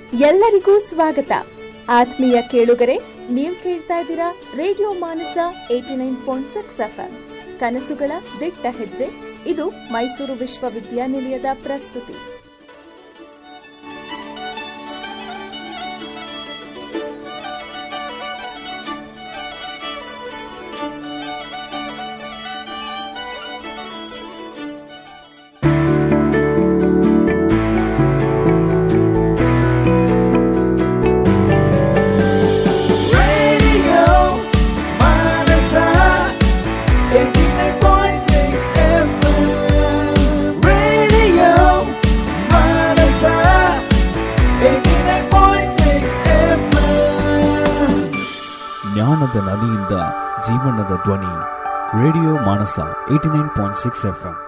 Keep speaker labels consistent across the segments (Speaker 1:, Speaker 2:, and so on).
Speaker 1: ಎಲ್ಲರಿಗೂ ಸ್ವಾಗತ ಆತ್ಮೀಯ ಕೇಳುಗರೆ ನೀವು ಕೇಳ್ತಾ ಇದ್ದೀರಾ radio Manasa eighty nine point six FM ಕನಸುಗಳ ದಿಟ್ಟ ಹೆಜ್ಜೆ ಇದು ಮೈಸೂರು ವಿಶ್ವವಿದ್ಯಾನಿಲಯದ ಪ್ರಸ್ತುತಿ
Speaker 2: Radio Manasa, 89.6 FM. Radio Manasa, 89.6 FM.
Speaker 3: ಜ್ಞಾನದ ನದಿಯಿಂದ ಜೀವನದ ಧ್ವನಿ radio Manasa eighty nine point six F M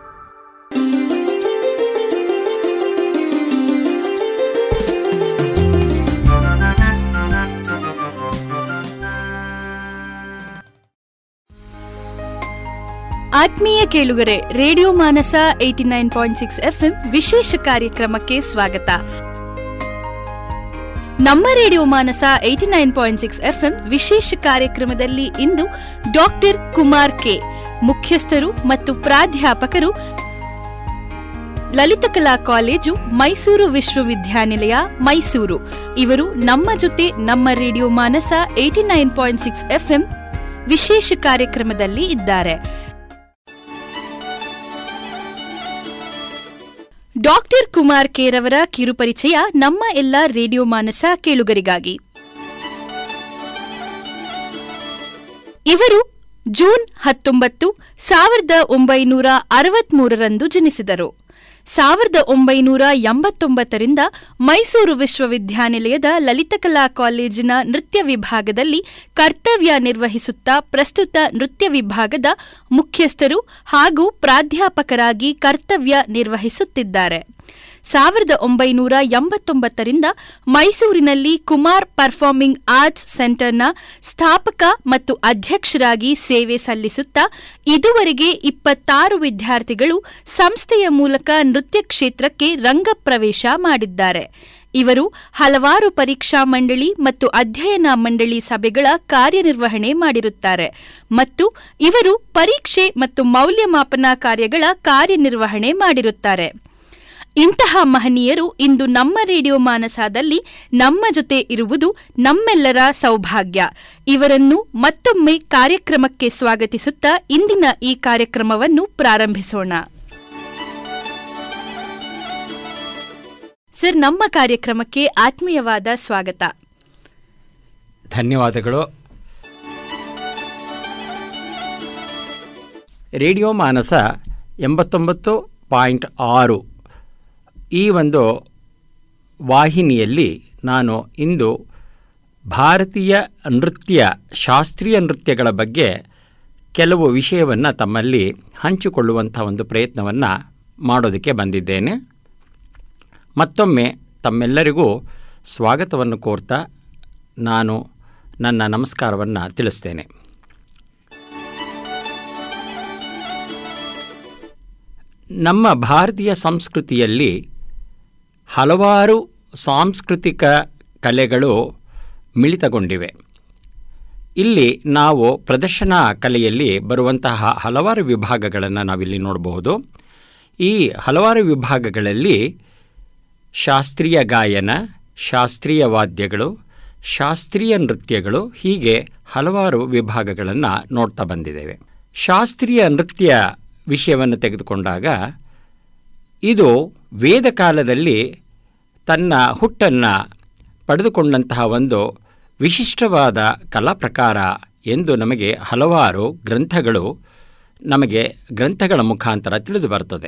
Speaker 4: ಆತ್ಮೀಯ ಕೇಳುಗರೆ radio Manasa eighty nine point six FM ವಿಶೇಷ ಕಾರ್ಯಕ್ರಮಕ್ಕೆ ಸ್ವಾಗತ ನಮ್ಮ radio Manasa eighty nine point six FM ವಿಶೇಷ ಕಾರ್ಯಕ್ರಮದಲ್ಲಿ ಇಂದು ಡಾಕ್ಟರ್ ಕುಮಾರ್ ಕೆ ಮುಖ್ಯಸ್ಥರು ಮತ್ತು ಪ್ರಾಧ್ಯಾಪಕರು ಲಲಿತಕಲಾ ಕಾಲೇಜು ಮೈಸೂರು ವಿಶ್ವವಿದ್ಯಾನಿಲಯ ಮೈಸೂರು ಇವರು ನಮ್ಮ ಜೊತೆ ನಮ್ಮ radio Manasa eighty nine point six FM ವಿಶೇಷ ಕಾರ್ಯಕ್ರಮದಲ್ಲಿ ಇದ್ದಾರೆ ಡಾಕ್ಟರ್ ಕುಮಾರ್ ಕೇರವರ ಕಿರುಪರಿಚಯ ನಮ್ಮ ಎಲ್ಲ ರೇಡಿಯೋ ಮಾನಸ ಕೇಳುಗರಿಗಾಗಿ ಇವರು ಜೂನ್ ಹತ್ತೊಂಬತ್ತು ಸಾವಿರದ ಒಂಬೈನೂರ ಅರವತ್ಮೂರರಂದು ಜನಿಸಿದರು ಸಾವಿರದ ಒಂಬೈನೂರ ಎಂಬತ್ತೊಂಬತ್ತರಿಂದ ಮೈಸೂರು ವಿಶ್ವವಿದ್ಯಾನಿಲಯದ ಲಲಿತಕಲಾ ಕಾಲೇಜಿನ ನೃತ್ಯ ವಿಭಾಗದಲ್ಲಿ ಕರ್ತವ್ಯ ನಿರ್ವಹಿಸುತ್ತಾ ಪ್ರಸ್ತುತ ನೃತ್ಯ ವಿಭಾಗದ ಮುಖ್ಯಸ್ಥರು ಹಾಗೂ ಪ್ರಾಧ್ಯಾಪಕರಾಗಿ ಕರ್ತವ್ಯ ನಿರ್ವಹಿಸುತ್ತಿದ್ದಾರೆ ಸಾವಿರದ ಒಂಬೈನೂರ ಎಂಬತ್ತೊಂಬತ್ತರಿಂದ ಮೈಸೂರಿನಲ್ಲಿ ಕುಮಾರ್ ಪರ್ಫಾರ್ಮಿಂಗ್ ಆರ್ಟ್ಸ್ ಸೆಂಟರ್ನ ಸ್ಥಾಪಕ ಮತ್ತು ಅಧ್ಯಕ್ಷರಾಗಿ ಸೇವೆ ಸಲ್ಲಿಸುತ್ತಾ ಇದುವರೆಗೆ ಇಪ್ಪತ್ತಾರು ವಿದ್ಯಾರ್ಥಿಗಳು ಸಂಸ್ಥೆಯ ಮೂಲಕ ನೃತ್ಯ ಕ್ಷೇತ್ರಕ್ಕೆ ರಂಗಪ್ರವೇಶ ಮಾಡಿದ್ದಾರೆ ಇವರು ಹಲವಾರು ಪರೀಕ್ಷಾ ಮಂಡಳಿ ಮತ್ತು ಅಧ್ಯಯನ ಮಂಡಳಿ ಸಭೆಗಳ ಕಾರ್ಯನಿರ್ವಹಣೆ ಮಾಡಿರುತ್ತಾರೆ ಮತ್ತು ಇವರು ಪರೀಕ್ಷೆ ಮತ್ತು ಮೌಲ್ಯಮಾಪನ ಕಾರ್ಯಗಳ ಕಾರ್ಯನಿರ್ವಹಣೆ ಮಾಡಿರುತ್ತಾರೆ ಇಂತಹ ಮಹನೀಯರು ಇಂದು ನಮ್ಮ ರೇಡಿಯೋ ಮಾನಸದಲ್ಲಿ ನಮ್ಮ ಜೊತೆ ಇರುವುದು ನಮ್ಮೆಲ್ಲರ ಸೌಭಾಗ್ಯ ಇವರನ್ನು ಮತ್ತೊಮ್ಮೆ ಕಾರ್ಯಕ್ರಮಕ್ಕೆ ಸ್ವಾಗತಿಸುತ್ತಾ ಇಂದಿನ ಈ ಕಾರ್ಯಕ್ರಮವನ್ನು ಪ್ರಾರಂಭಿಸೋಣ ಸರ್ ನಮ್ಮ ಕಾರ್ಯಕ್ರಮಕ್ಕೆ ಆತ್ಮೀಯವಾದ ಸ್ವಾಗತ
Speaker 5: ಧನ್ಯವಾದಗಳು ರೇಡಿಯೋ ಮಾನಸ ಎಂಬತ್ತೊಂಬತ್ತು ಪಾಯಿಂಟ್ ಆರು ಈ ಒಂದು ವಾಹಿನಿಯಲ್ಲಿ ನಾನು ಇಂದು ಭಾರತೀಯ ನೃತ್ಯ ಶಾಸ್ತ್ರೀಯ ನೃತ್ಯಗಳ ಬಗ್ಗೆ ಕೆಲವು ವಿಷಯವನ್ನು ತಮ್ಮಲ್ಲಿ ಹಂಚಿಕೊಳ್ಳುವಂಥ ಒಂದು ಪ್ರಯತ್ನವನ್ನು ಮಾಡೋದಕ್ಕೆ ಬಂದಿದ್ದೇನೆ ಮತ್ತೊಮ್ಮೆ ತಮ್ಮೆಲ್ಲರಿಗೂ ಸ್ವಾಗತವನ್ನು ಕೋರ್ತಾ ನಾನು ನನ್ನ ನಮಸ್ಕಾರವನ್ನು ತಿಳಿಸ್ತೇನೆ ನಮ್ಮ ಭಾರತೀಯ ಸಂಸ್ಕೃತಿಯಲ್ಲಿ ಹಲವಾರು ಸಾಂಸ್ಕೃತಿಕ ಕಲೆಗಳು ಮಿಳಿತಗೊಂಡಿವೆ ಇಲ್ಲಿ ನಾವು ಪ್ರದರ್ಶನ ಕಲೆಯಲ್ಲಿ ಬರುವಂತಹ ಹಲವಾರು ವಿಭಾಗಗಳನ್ನು ನಾವಿಲ್ಲಿ ನೋಡಬಹುದು ಈ ಹಲವಾರು ವಿಭಾಗಗಳಲ್ಲಿ ಶಾಸ್ತ್ರೀಯ ಗಾಯನ ಶಾಸ್ತ್ರೀಯ ವಾದ್ಯಗಳು ಶಾಸ್ತ್ರೀಯ ನೃತ್ಯಗಳು ಹೀಗೆ ಹಲವಾರು ವಿಭಾಗಗಳನ್ನು ನೋಡ್ತಾ ಬಂದಿದ್ದೇವೆ ಶಾಸ್ತ್ರೀಯ ನೃತ್ಯ ವಿಷಯವನ್ನು ತೆಗೆದುಕೊಂಡಾಗ ಇದು ವೇದ ಕಾಲದಲ್ಲಿ ತನ್ನ ಹುಟ್ಟನ್ನು ಪಡೆದುಕೊಂಡಂತಹ ಒಂದು ವಿಶಿಷ್ಟವಾದ ಕಲಾ ಪ್ರಕಾರ ಎಂದು ನಮಗೆ ಹಲವಾರು ಗ್ರಂಥಗಳು ನಮಗೆ ಗ್ರಂಥಗಳ ಮುಖಾಂತರ ತಿಳಿದು ಬರ್ತದೆ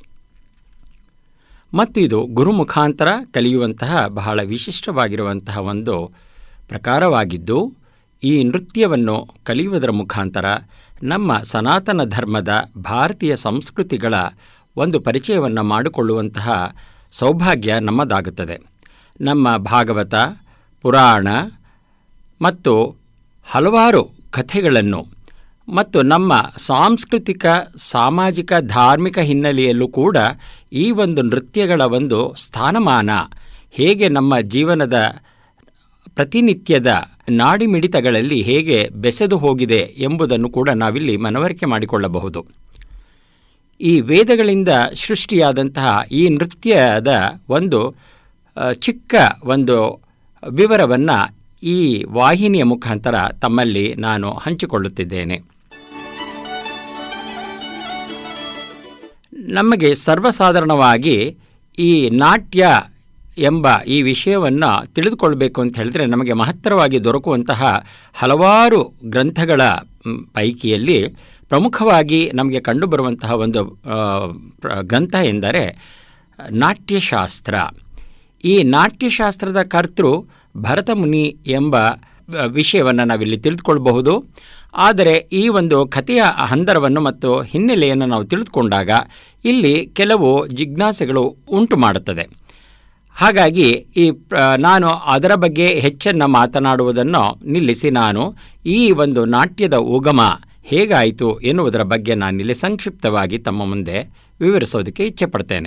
Speaker 5: ಮತ್ತು ಇದು ಗುರು ಮುಖಾಂತರ ಕಲಿಯುವಂತಹ ಬಹಳ ವಿಶಿಷ್ಟವಾಗಿರುವಂತಹ ಒಂದು ಪ್ರಕಾರವಾಗಿದ್ದು ಈ ನೃತ್ಯವನ್ನು ಕಲಿಯುವುದರ ಮುಖಾಂತರ ನಮ್ಮ ಸನಾತನ ಧರ್ಮದ ಭಾರತೀಯ ಸಂಸ್ಕೃತಿಗಳ ಒಂದು ಪರಿಚಯವನ್ನು ಮಾಡಿಕೊಳ್ಳುವಂತಹ ಸೌಭಾಗ್ಯ ನಮ್ಮದಾಗುತ್ತದೆ ನಮ್ಮ ಭಾಗವತ ಪುರಾಣ ಮತ್ತು ಹಲವಾರು ಕಥೆಗಳನ್ನು ಮತ್ತು ನಮ್ಮ ಸಾಂಸ್ಕೃತಿಕ ಸಾಮಾಜಿಕ ಧಾರ್ಮಿಕ ಹಿನ್ನೆಲೆಯಲ್ಲೂ ಕೂಡ ಈ ಒಂದು ನೃತ್ಯಗಳ ಒಂದು ಸ್ಥಾನಮಾನ ಹೇಗೆ ನಮ್ಮ ಜೀವನದ ಪ್ರತಿನಿತ್ಯದ ನಾಡಿಮಿಡಿತಗಳಲ್ಲಿ ಹೇಗೆ ಬೆಸೆದು ಹೋಗಿದೆ ಎಂಬುದನ್ನು ಕೂಡ ನಾವಿಲ್ಲಿ ಮನವರಿಕೆ ಮಾಡಿಕೊಳ್ಳಬಹುದು ಈ ವೇದಗಳಿಂದ ಸೃಷ್ಟಿಯಾದಂತಹ ಈ ನೃತ್ಯದ ಒಂದು ಆ, ಚಿಕ್ಕ ಒಂದು ವಿವರವನ್ನು ಈ ವಾಹಿನಿಯ ಮುಖಾಂತರ ತಮ್ಮಲ್ಲಿ ನಾನು ಹಂಚಿಕೊಳ್ಳುತ್ತಿದ್ದೇನೆ ನಮಗೆ ಸರ್ವಸಾಧಾರಣವಾಗಿ ಈ ನಾಟ್ಯ ಎಂಬ ಈ ವಿಷಯವನ್ನು ತಿಳಿದುಕೊಳ್ಬೇಕು ಅಂತ ಹೇಳಿದ್ರೆ ನಮಗೆ ಮಹತ್ತರವಾಗಿ ದೊರಕುವಂತಹ ಹಲವಾರು ಗ್ರಂಥಗಳ ಮ್, ಪೈಕಿಯಲ್ಲಿ ಪ್ರಮುಖವಾಗಿ ನಮಗೆ ಕಂಡುಬರುವಂತಹ ಒಂದು ಆ, ಪ್ರ- ಗ್ರಂಥ ಎಂದರೆ ನಾಟ್ಯಶಾಸ್ತ್ರ ಈ ನಾಟ್ಯಶಾಸ್ತ್ರದ ಕರ್ತೃ ಭರತ ಮುನಿ ಎಂಬ ವಿಷಯವನ್ನು ನಾವಿಲ್ಲಿ ತಿಳಿದುಕೊಳ್ಬಹುದು ಆದರೆ ಈ ಒಂದು ಕಥೆಯ ಹಂದರವನ್ನು ಮತ್ತು ಹಿನ್ನೆಲೆಯನ್ನು ನಾವು ತಿಳಿದುಕೊಂಡಾಗ ಇಲ್ಲಿ ಕೆಲವು ಜಿಜ್ಞಾಸೆಗಳು ಉಂಟು ಮಾಡುತ್ತದೆ ಹಾಗಾಗಿ ಈ ಪ್ರ- ನಾನು ಅದರ ಬಗ್ಗೆ ಹೆಚ್ಚನ್ನು ಮಾತನಾಡುವುದನ್ನು ನಿಲ್ಲಿಸಿ ನಾನು ಈ ಒಂದು ನಾಟ್ಯದ ಉಗಮ ಹೇಗಾಯಿತು ಎನ್ನುವುದರ ಬಗ್ಗೆ ನಾನಿಲ್ಲಿ ಸಂಕ್ಷಿಪ್ತವಾಗಿ ತಮ್ಮ ಮುಂದೆ ವಿವರಿಸೋದಕ್ಕೆ ಇಚ್ಛೆಪಡ್ತೇನೆ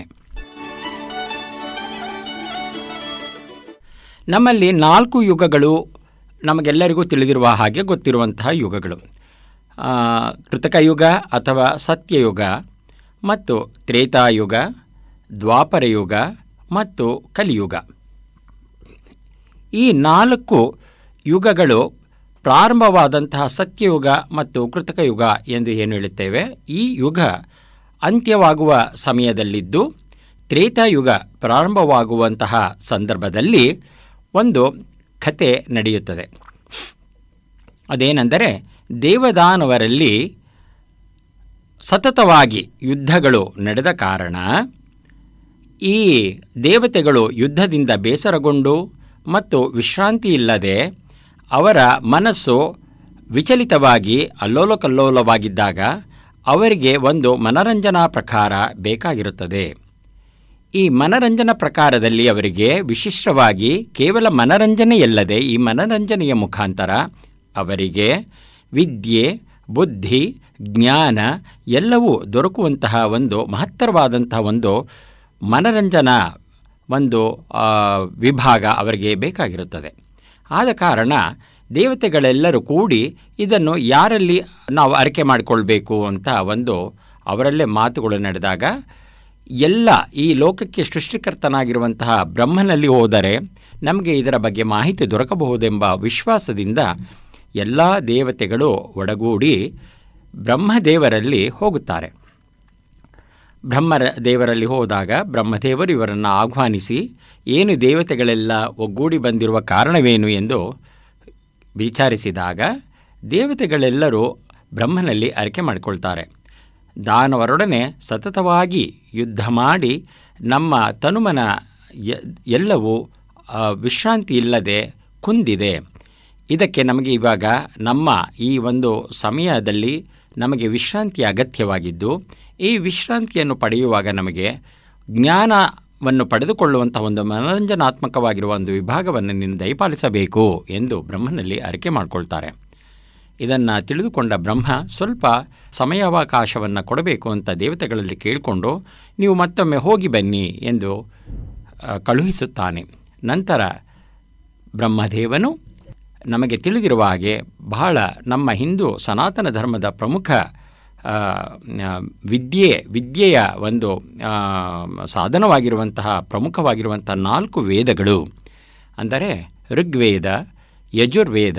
Speaker 5: ನಮ್ಮಲ್ಲಿ ನಾಲ್ಕು ಯುಗಗಳು ನಮಗೆಲ್ಲರಿಗೂ ತಿಳಿದಿರುವ ಹಾಗೆ ಗೊತ್ತಿರುವಂತಹ ಯುಗಗಳು ಆ, ಕೃತಕ ಯುಗ ಅಥವಾ ಸತ್ಯಯುಗ ಮತ್ತು ತ್ರೇತಾಯುಗ ದ್ವಾಪರ ಯುಗ ಮತ್ತು ಕಲಿಯುಗ ಈ ನಾಲ್ಕು ಯುಗಗಳು ಪ್ರಾರಂಭವಾದಂತಹ ಸತ್ಯಯುಗ ಮತ್ತು ಕೃತಕ ಯುಗ ಎಂದು ಏನು ಹೇಳುತ್ತೇವೆ ಈ ಯುಗ ಅಂತ್ಯವಾಗುವ ಸಮಯದಲ್ಲಿದ್ದು ತ್ರೇತಾಯುಗ ಪ್ರಾರಂಭವಾಗುವಂತಹ ಸಂದರ್ಭದಲ್ಲಿ ಒಂದು ಕತೆ ನಡೆಯುತ್ತದೆ ಅದೇನೆಂದರೆ ದೇವದಾನವರಲ್ಲಿ ಸತತವಾಗಿ ಯುದ್ಧಗಳು ನಡೆದ ಕಾರಣ ಈ ದೇವತೆಗಳು ಯುದ್ಧದಿಂದ ಬೇಸರಗೊಂಡು ಮತ್ತು ವಿಶ್ರಾಂತಿ ಇಲ್ಲದೆ ಅವರ ಮನಸ್ಸು ವಿಚಲಿತವಾಗಿ ಅಲ್ಲೋಲಕಲ್ಲೋಲವಾಗಿದ್ದಾಗ ಅವರಿಗೆ ಒಂದು ಮನರಂಜನಾ ಪ್ರಕಾರ ಬೇಕಾಗಿರುತ್ತದೆ ಈ ಮನರಂಜನಾ ಪ್ರಕಾರದಲ್ಲಿ ಅವರಿಗೆ ವಿಶಿಷ್ಟವಾಗಿ ಕೇವಲ ಮನರಂಜನೆಯಲ್ಲದೆ ಈ ಮನರಂಜನೆಯ ಮುಖಾಂತರ ಅವರಿಗೆ ವಿದ್ಯೆ ಬುದ್ಧಿ ಜ್ಞಾನ ಎಲ್ಲವೂ ದೊರಕುವಂತಹ ಒಂದು ಮಹತ್ತರವಾದಂತಹ ಒಂದು ಮನರಂಜನಾ ಒಂದು ಆ, ವಿಭಾಗ ಅವರಿಗೆ ಬೇಕಾಗಿರುತ್ತದೆ ಆದ ಕಾರಣ ದೇವತೆಗಳೆಲ್ಲರೂ ಕೂಡಿ ಇದನ್ನು ಯಾರಲ್ಲಿ ನಾವು ಅರಿಕೆ ಮಾಡಿಕೊಳ್ಬೇಕು ಅಂತ ಒಂದು ಅವರಲ್ಲೇ ಮಾತುಗಳು ನಡೆದಾಗ ಎಲ್ಲ ಈ ಲೋಕಕ್ಕೆ ಸೃಷ್ಟಿಕರ್ತನಾಗಿರುವಂತಹ ಬ್ರಹ್ಮನಲ್ಲಿ ಹೋದರೆ ನಮಗೆ ಇದರ ಬಗ್ಗೆ ಮಾಹಿತಿ ದೊರಕಬಹುದೆಂಬ ವಿಶ್ವಾಸದಿಂದ ಎಲ್ಲ ದೇವತೆಗಳು ಒಡಗೂಡಿ ಬ್ರಹ್ಮದೇವರಲ್ಲಿ ಹೋಗುತ್ತಾರೆ ಬ್ರಹ್ಮರ ದೇವರಲ್ಲಿ ಹೋದಾಗ ಬ್ರಹ್ಮದೇವರು ಇವರನ್ನು ಆಹ್ವಾನಿಸಿ ಏನು ದೇವತೆಗಳೆಲ್ಲ ಒಗ್ಗೂಡಿ ಬಂದಿರುವ ಕಾರಣವೇನು ಎಂದು ವಿಚಾರಿಸಿದಾಗ ದೇವತೆಗಳೆಲ್ಲರೂ ಬ್ರಹ್ಮನಲ್ಲಿ ಅರಿಕೆ ಮಾಡಿಕೊಳ್ತಾರೆ ದಾನವರೊಡನೆ ಸತತವಾಗಿ ಯುದ್ಧ ಮಾಡಿ ನಮ್ಮ ತನುಮನ ಎ- ಎಲ್ಲವೂ ಆ, ವಿಶ್ರಾಂತಿ ಇಲ್ಲದೆ ಕುಂದಿದೆ ಇದಕ್ಕೆ ನಮಗೆ ಇವಾಗ ನಮ್ಮ ಈ ಒಂದು ಸಮಯದಲ್ಲಿ ನಮಗೆ ವಿಶ್ರಾಂತಿ ಅಗತ್ಯವಾಗಿದ್ದು ಈ ವಿಶ್ರಾಂತಿಯನ್ನು ಪಡೆಯುವಾಗ ನಮಗೆ ಜ್ಞಾನವನ್ನು ಪಡೆದುಕೊಳ್ಳುವಂಥ ಒಂದು ಮನರಂಜನಾತ್ಮಕವಾಗಿರುವ ಒಂದು ವಿಭಾಗವನ್ನು ನೀನು ದಯಪಾಲಿಸಬೇಕು ಎಂದು ಬ್ರಹ್ಮನಲ್ಲಿ ಅರಿಕೆ ಮಾಡಿಕೊಳ್ತಾರೆ ಇದನ್ನು ತಿಳಿದುಕೊಂಡ ಬ್ರಹ್ಮ ಸ್ವಲ್ಪ ಸಮಯಾವಕಾಶವನ್ನು ಕೊಡಬೇಕು ಅಂತ ದೇವತೆಗಳಲ್ಲಿ ಕೇಳಿಕೊಂಡು ನೀವು ಮತ್ತೊಮ್ಮೆ ಹೋಗಿ ಬನ್ನಿ ಎಂದು ಆ, ಕಳುಹಿಸುತ್ತಾನೆ ನಂತರ ಬ್ರಹ್ಮದೇವನು ನಮಗೆ ತಿಳಿದಿರುವ ಹಾಗೆ ಬಹಳ ನಮ್ಮ ಹಿಂದೂ ಸನಾತನ ಧರ್ಮದ ಪ್ರಮುಖ ಆ, ಆ, ವಿದ್ಯೆ ವಿದ್ಯೆಯ ಒಂದು ಆ, ಸಾಧನವಾಗಿರುವಂತಹ ಪ್ರಮುಖವಾಗಿರುವಂತಹ ನಾಲ್ಕು ವೇದಗಳು ಅಂದರೆ ಋಗ್ವೇದ ಯಜುರ್ವೇದ